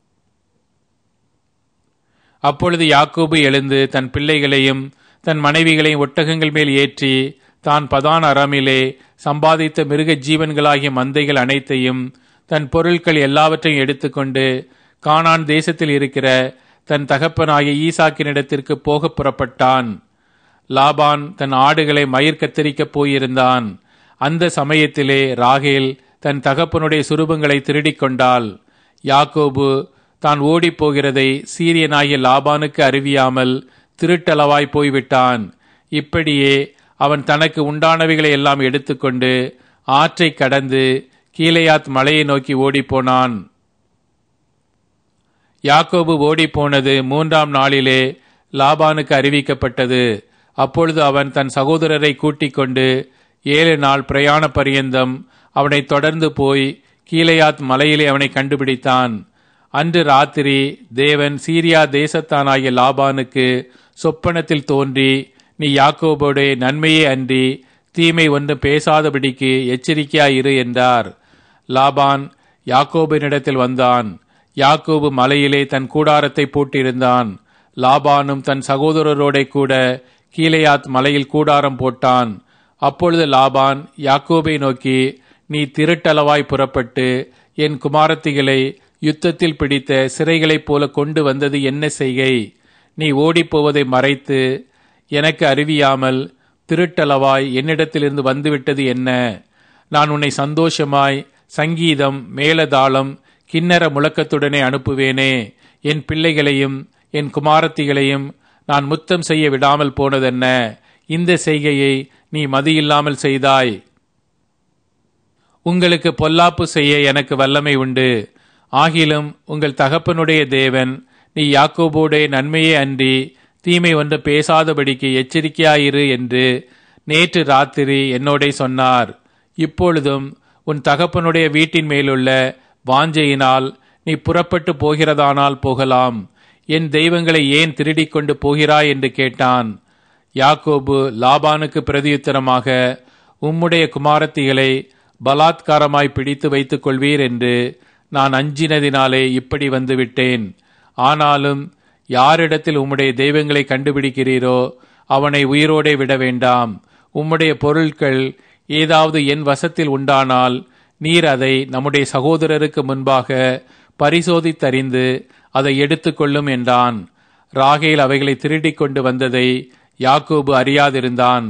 அப்பொழுது யாக்கோபு எழுந்து தன் பிள்ளைகளையும் தன் மனைவிகளையும் ஒட்டகங்கள் மேல் ஏற்றி தான் பதான் அறாமிலே சம்பாதித்த மிருக ஜீவன்களாகிய மந்தைகள் அனைத்தையும் தன் பொருட்கள் எல்லாவற்றையும் எடுத்துக்கொண்டு கானான் தேசத்தில் இருக்கிற தன் தகப்பனாகிய ஈசாக்கினிடத்திற்கு போக புறப்பட்டான் லாபான் தன் ஆடுகளை மயிர் கத்தரிக்கப் போயிருந்தான் அந்த சமயத்திலே ராகேல் தன் தகப்பனுடைய சுரூபங்களை திருடிக் கொண்டாள் யாக்கோபு தான் ஓடிப் போகிறதை சீரியனாகிய லாபானுக்கு அறிவியாமல் திருட்டளவாய் போய்விட்டான் இப்படியே அவன் தனக்கு உண்டானவைகளை எல்லாம் எடுத்துக்கொண்டு ஆற்றை கடந்து கீழையாத் மலையை நோக்கி ஓடிப்போனான் யாக்கோபு ஓடிப்போனது மூன்றாம் நாளிலே லாபானுக்கு அறிவிக்கப்பட்டது அப்பொழுது அவன் தன் சகோதரரை கூட்டிக் கொண்டு ஏழு நாள் பிரயாண பரியந்தம் அவனை தொடர்ந்து போய் கீழையாத் மலையிலே அவனை கண்டுபிடித்தான் அன்று ராத்திரி தேவன் சீரியா தேசத்தானாகிய லாபானுக்கு சொப்பனத்தில் தோன்றி நீ யாக்கோபோடைய நன்மையே அன்றி தீமை ஒன்றும் பேசாதபடிக்கு எச்சரிக்கையாயிரு என்றார் லாபான் யாக்கோபினிடத்தில் வந்தான் யாக்கோபு மலையிலே தன் கூடாரத்தை போட்டிருந்தான் லாபானும் தன் சகோதரரோட கூட கீழையாத் மலையில் கூடாரம் போட்டான் அப்பொழுது லாபான் யாக்கோபை நோக்கி நீ திருட்டளவாய் புறப்பட்டு என் குமாரத்திகளை யுத்தத்தில் பிடித்த சிறைகளைப் போல கொண்டு வந்தது என்ன செய்கை நீ ஓடிப்போவதை மறைத்து எனக்கு அறிவியாமல் திருட்டளவாய் என்னிடத்திலிருந்து வந்துவிட்டது என்ன நான் உன்னை சந்தோஷமாய் சங்கீதம் மேலதாளம் கிண்ணற முழக்கத்துடனே அனுப்புவேனே என் பிள்ளைகளையும் என் குமாரத்திகளையும் நான் முத்தம் செய்ய விடாமல் போனதென்ன இந்த செய்கையை நீ மதியில்லாமல் செய்தாய் உங்களுக்கு பொல்லாப்பு செய்ய எனக்கு வல்லமை உண்டு ஆகிலும் உங்கள் தகப்பனுடைய தேவன் நீ யாக்கோபோடைய நன்மையே அன்றி தீமை ஒன்று பேசாதபடிக்கு எச்சரிக்கையாயிரு என்று நேற்று ராத்திரி என்னோடே சொன்னார் இப்பொழுதும் உன் தகப்பனுடைய வீட்டின் மேலுள்ள வாஞ்சையினால் நீ புறப்பட்டு போகிறதானால் போகலாம் என் தெய்வங்களை ஏன் திருடிக் கொண்டு போகிறாய் என்று கேட்டான் யாக்கோபு லாபானுக்கு பிரதியுத்தரமாக உம்முடைய குமாரத்திகளை பலாத்காரமாய் பிடித்து வைத்துக் கொள்வீர் என்று நான் அஞ்சினதினாலே இப்படி வந்துவிட்டேன் ஆனாலும் யாரிடத்தில் உம்முடைய தெய்வங்களை கண்டுபிடிக்கிறீரோ அவனை உயிரோடே விட வேண்டாம் உம்முடைய பொருட்கள் ஏதாவது என் வசத்தில் உண்டானால் நீர் அதை நம்முடைய சகோதரருக்கு முன்பாக பரிசோதித்தறிந்து அதை எடுத்துக்கொள்ளும் என்றான் ராகேல் அவைகளை திருடிக் கொண்டு வந்ததை யாக்கோபு அறியாதிருந்தான்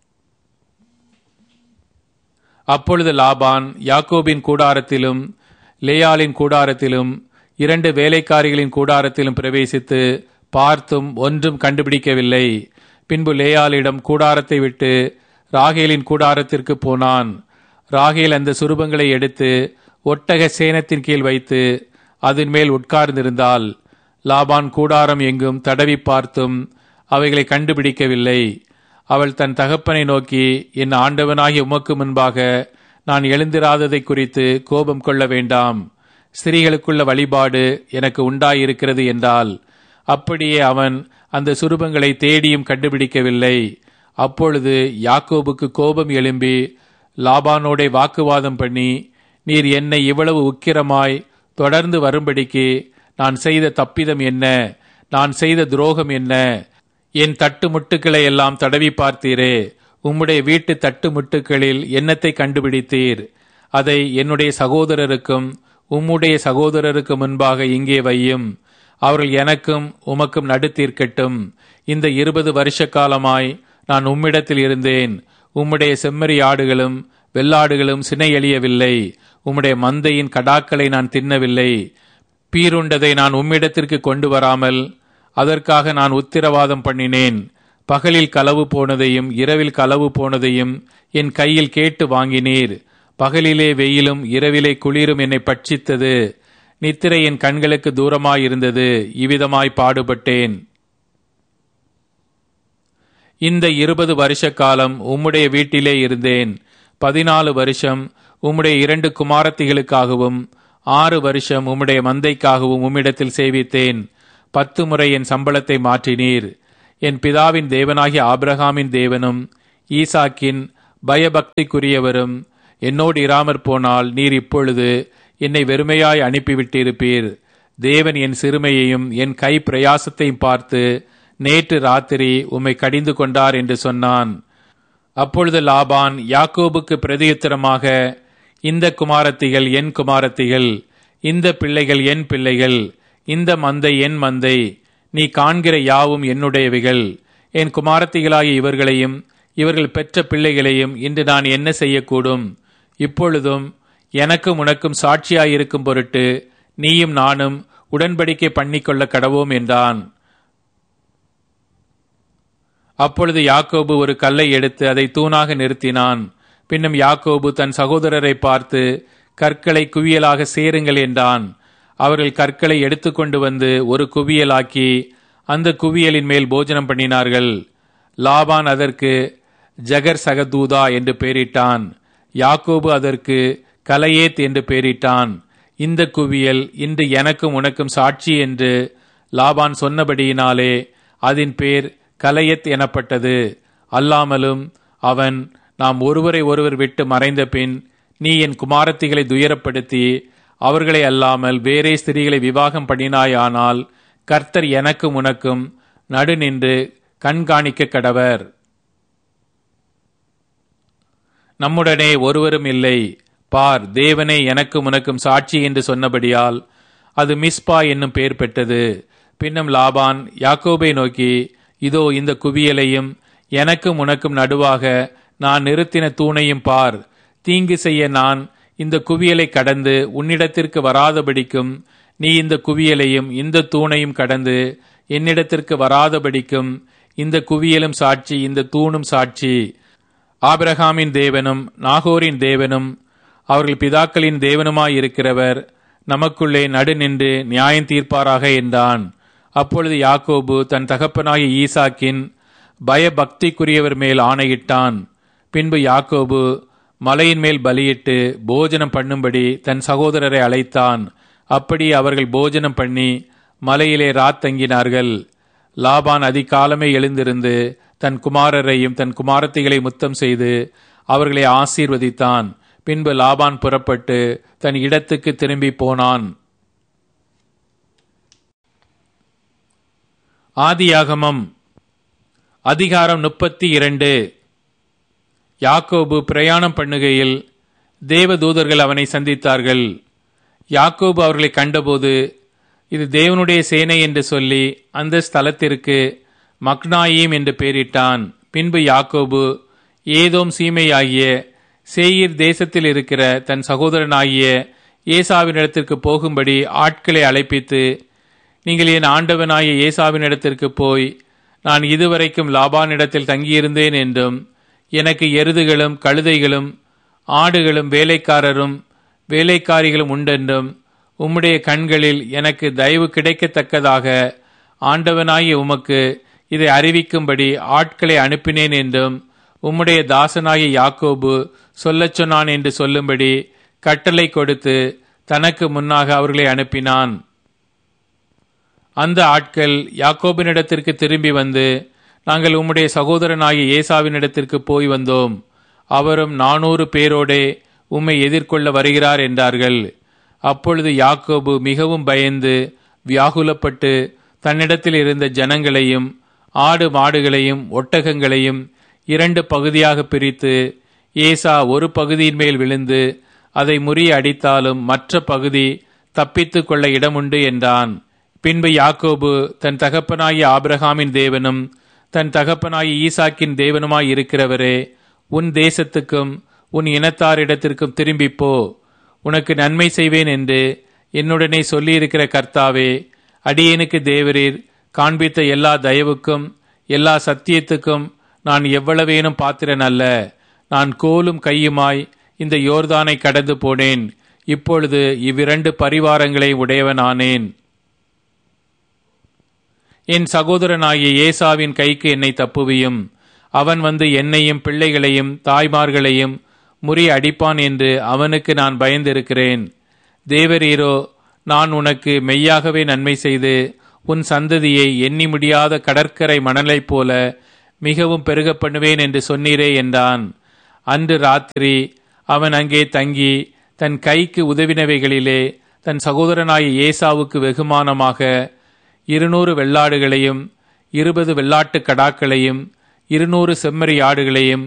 அப்பொழுது லாபான் யாக்கோபின் கூடாரத்திலும் லேயாலின் கூடாரத்திலும் இரண்டு வேலைக்காரிகளின் கூடாரத்திலும் பிரவேசித்து பார்த்தும் ஒன்றும் கண்டுபிடிக்கவில்லை பின்பு லேயாலிடம் கூடாரத்தை விட்டு ராகேலின் கூடாரத்திற்கு போனான் ராகேல் அந்த சுரூபங்களை எடுத்து ஒட்டக சேனத்தின் கீழ் வைத்து அதன் மேல் உட்கார்ந்திருந்தால் லாபான் கூடாரம் எங்கும் தடவி பார்த்தும் அவைகளை கண்டுபிடிக்கவில்லை அவள் தன் தகப்பனை நோக்கி என் ஆண்டவனாகிய உமக்கு முன்பாக நான் எழுந்திராததை குறித்து கோபம் கொள்ள வேண்டாம் ஸ்திரீகளுக்குள்ள வழிபாடு எனக்கு உண்டாயிருக்கிறது என்றால் அப்படியே அவன் அந்த சுரூபங்களை தேடியும் கண்டுபிடிக்கவில்லை அப்பொழுது யாக்கோபுக்கு கோபம் எழும்பி லாபானோடே வாக்குவாதம் பண்ணி நீர் என்னை இவ்வளவு உக்கிரமாய் தொடர்ந்து வரும்படிக்கு நான் செய்த தப்பிதம் என்ன நான் செய்த துரோகம் என்ன என் தட்டு முட்டுக்களை எல்லாம் தடவி பார்த்தீரே உம்முடைய வீட்டு தட்டு முட்டுக்களில் என்னத்தை கண்டுபிடித்தீர் அதை என்னுடைய சகோதரருக்கும் உம்முடைய சகோதரருக்கு முன்பாக இங்கே வையும் அவர்கள் எனக்கும் உமக்கும் நடுத்தீர்க்கட்டும் இந்த இருபது வருஷ காலமாய் நான் உம்மிடத்தில் இருந்தேன் உம்முடைய செம்மறி ஆடுகளும் வெள்ளாடுகளும் சினை எழியவில்லை உம்முடைய மந்தையின் கடாக்களை நான் தின்னவில்லை பீருண்டதை நான் உம்மிடத்திற்கு கொண்டு வராமல் அதற்காக நான் உத்திரவாதம் பண்ணினேன் பகலில் களவு போனதையும் இரவில் களவு போனதையும் என் கையில் கேட்டு வாங்கினீர் பகலிலே வெயிலும் இரவிலே குளிரும் என்னை பட்சித்தது நித்திரை என் கண்களுக்கு தூரமாயிருந்தது இவ்விதமாய் பாடுபட்டேன் இந்த இருபது வருஷ காலம் உம்முடைய வீட்டிலே இருந்தேன் பதினாலு வருஷம் உம்முடைய இரண்டு குமாரத்திகளுக்காகவும் ஆறு வருஷம் உம்முடைய மந்தைக்காகவும் உம்மிடத்தில் சேவித்தேன் பத்து முறை என் சம்பளத்தை மாற்றினீர் என் பிதாவின் தேவனாகிய ஆபிரகாமின் தேவனும் ஈசாக்கின் பயபக்திக்குரியவரும் என்னோடு இராமற் போனால் நீர் இப்பொழுது என்னை வெறுமையாய் அனுப்பிவிட்டிருப்பீர் தேவன் என் சிறுமையையும் என் கை பிரயாசத்தையும் பார்த்து நேற்று ராத்திரி உம்மை கடிந்து கொண்டார் என்று சொன்னான் அப்பொழுது லாபான் யாக்கோபுக்கு பிரதியுத்தரமாக இந்த குமாரத்திகள் என் குமாரத்திகள் இந்த பிள்ளைகள் என் பிள்ளைகள் இந்த மந்தை என் மந்தை நீ காண்கிற யாவும் என்னுடையவைகள் என் குமாரத்திகளாகிய இவர்களையும் இவர்கள் பெற்ற பிள்ளைகளையும் இன்று நான் என்ன செய்யக்கூடும் இப்பொழுதும் எனக்கும் உனக்கும் சாட்சியாயிருக்கும் பொருட்டு நீயும் நானும் உடன்படிக்கை பண்ணிக்கொள்ள கடவோம் என்றான் அப்பொழுது யாக்கோபு ஒரு கல்லை எடுத்து அதை தூணாக நிறுத்தினான் பின்னும் யாக்கோபு தன் சகோதரரை பார்த்து கற்களை குவியலாக சேருங்கள் என்றான் அவர்கள் கற்களை எடுத்துக்கொண்டு வந்து ஒரு குவியலாக்கி அந்த குவியலின் மேல் போஜனம் பண்ணினார்கள் லாபான் அதற்கு ஜகர் சகதூதா என்று பெயரிட்டான் யாக்கோபு அதற்கு கலையேத் என்று பெயரிட்டான் இந்த குவியல் இன்று எனக்கும் உனக்கும் சாட்சி என்று லாபான் சொன்னபடியினாலே அதன் பேர் கலையத் எனப்பட்டது அல்லாமலும் அவன் நாம் ஒருவரை ஒருவர் விட்டு மறைந்த பின் நீ என் குமாரத்திகளை துயரப்படுத்தி அவர்களை அல்லாமல் வேறே ஸ்திரீகளை விவாகம் பண்ணினாயானால் கர்த்தர் எனக்கும் உனக்கும் நடு நின்று கண்காணிக்க கடவர் நம்முடனே ஒருவரும் இல்லை பார் தேவனே எனக்கும் உனக்கும் சாட்சி என்று சொன்னபடியால் அது மிஸ்பா என்னும் பெயர் பெற்றது பின்னும் லாபான் யாக்கோபை நோக்கி இதோ இந்த குவியலையும் எனக்கும் உனக்கும் நடுவாக நான் நிறுத்தின தூணையும் பார் தீங்கு செய்ய நான் இந்த குவியலை கடந்து உன்னிடத்திற்கு வராதபடிக்கும் நீ இந்த குவியலையும் இந்த தூணையும் கடந்து என்னிடத்திற்கு வராதபடிக்கும் இந்த குவியலும் சாட்சி இந்த தூணும் சாட்சி ஆபிரகாமின் தேவனும் நாகோரின் தேவனும் அவர்கள் பிதாக்களின் தேவனுமாயிருக்கிறவர் நமக்குள்ளே நடு நின்று நியாயம் தீர்ப்பாராக என்றான் அப்பொழுது யாக்கோபு தன் தகப்பனாகிய ஈசாக்கின் பயபக்திக்குரியவர் மேல் ஆணையிட்டான் பின்பு யாக்கோபு மலையின் மேல் பலியிட்டு போஜனம் பண்ணும்படி தன் சகோதரரை அழைத்தான் அப்படி அவர்கள் போஜனம் பண்ணி மலையிலே ராத்தங்கினார்கள் லாபான் அதிகாலமே எழுந்திருந்து தன் குமாரரையும் தன் குமாரத்திகளை முத்தம் செய்து அவர்களை ஆசீர்வதித்தான் பின்பு லாபான் புறப்பட்டு தன் இடத்துக்கு திரும்பி போனான் ஆதியாகமம் அதிகாரம் முப்பத்தி இரண்டு யாக்கோபு பிரயாணம் பண்ணுகையில் தேவதூதர்கள் அவனை சந்தித்தார்கள் யாக்கோபு அவர்களை கண்டபோது இது தேவனுடைய சேனை என்று சொல்லி அந்த ஸ்தலத்திற்கு மக்னாயீம் என்று பெயரிட்டான் பின்பு யாக்கோபு ஏதோம் சீமையாகிய சேயீர் தேசத்தில் இருக்கிற தன் சகோதரனாகிய ஏசாவினிடத்திற்கு போகும்படி ஆட்களை அழைப்பித்து நீங்கள் என் ஆண்டவனாகிய ஏசாவினிடத்திற்கு போய் நான் இதுவரைக்கும் லாபானிடத்தில் தங்கியிருந்தேன் என்றும் எனக்கு எருதுகளும் கழுதைகளும் ஆடுகளும் வேலைக்காரரும் வேலைக்காரிகளும் உண்டென்றும் உம்முடைய கண்களில் எனக்கு தயவு கிடைக்கத்தக்கதாக ஆண்டவனாகிய உமக்கு இதை அறிவிக்கும்படி ஆட்களை அனுப்பினேன் என்றும் உம்முடைய தாசனாகிய யாக்கோபு சொல்லச் சொன்னான் என்று சொல்லும்படி கட்டளை கொடுத்து தனக்கு முன்னாக அவர்களை அனுப்பினான் அந்த ஆட்கள் யாக்கோபினிடத்திற்கு திரும்பி வந்து நாங்கள் உம்முடைய சகோதரனாகிய ஏசாவினிடத்திற்கு போய் வந்தோம் அவரும் நானூறு பேரோடே உம்மை எதிர்கொள்ள வருகிறார் என்றார்கள் அப்பொழுது யாக்கோபு மிகவும் பயந்து வியாகுலப்பட்டு தன்னிடத்தில் இருந்த ஜனங்களையும் ஆடு மாடுகளையும் ஒட்டகங்களையும் இரண்டு பகுதியாக பிரித்து ஏசா ஒரு பகுதியின் மேல் விழுந்து அதை முறிய அடித்தாலும் மற்ற பகுதி தப்பித்துக் கொள்ள இடமுண்டு என்றான் பின்பு யாக்கோபு தன் தகப்பனாகிய ஆபிரகாமின் தேவனும் தன் தகப்பனாகிய ஈசாக்கின் தேவனுமாய் இருக்கிறவரே உன் தேசத்துக்கும் உன் இனத்தாரிடத்திற்கும் திரும்பிப் போ உனக்கு நன்மை செய்வேன் என்று என்னுடனே சொல்லியிருக்கிற கர்த்தாவே அடியேனுக்கு தேவரீர் காண்பித்த எல்லா தயவுக்கும் எல்லா சத்தியத்துக்கும் நான் எவ்வளவேனும் பாத்திரன் அல்ல நான் கோலும் கையுமாய் இந்த யோர்தானை கடந்து போனேன் இப்பொழுது இவ்விரண்டு பரிவாரங்களை உடையவனானேன் என் சகோதரனாகிய ஏசாவின் கைக்கு என்னை தப்புவியும் அவன் வந்து என்னையும் பிள்ளைகளையும் தாய்மார்களையும் முறிய அடிப்பான் என்று அவனுக்கு நான் பயந்திருக்கிறேன் தேவரீரோ நான் உனக்கு மெய்யாகவே நன்மை செய்து உன் சந்ததியை எண்ணி முடியாத கடற்கரை மணலைப் போல மிகவும் பெருக பண்ணுவேன் என்று சொன்னீரே என்றான் அன்று ராத்திரி அவன் அங்கே தங்கி தன் கைக்கு உதவினவைகளிலே தன் சகோதரனாய ஏசாவுக்கு வெகுமானமாக இருநூறு வெள்ளாடுகளையும் இருபது வெள்ளாட்டுக் கடாக்களையும் இருநூறு செம்மறி ஆடுகளையும்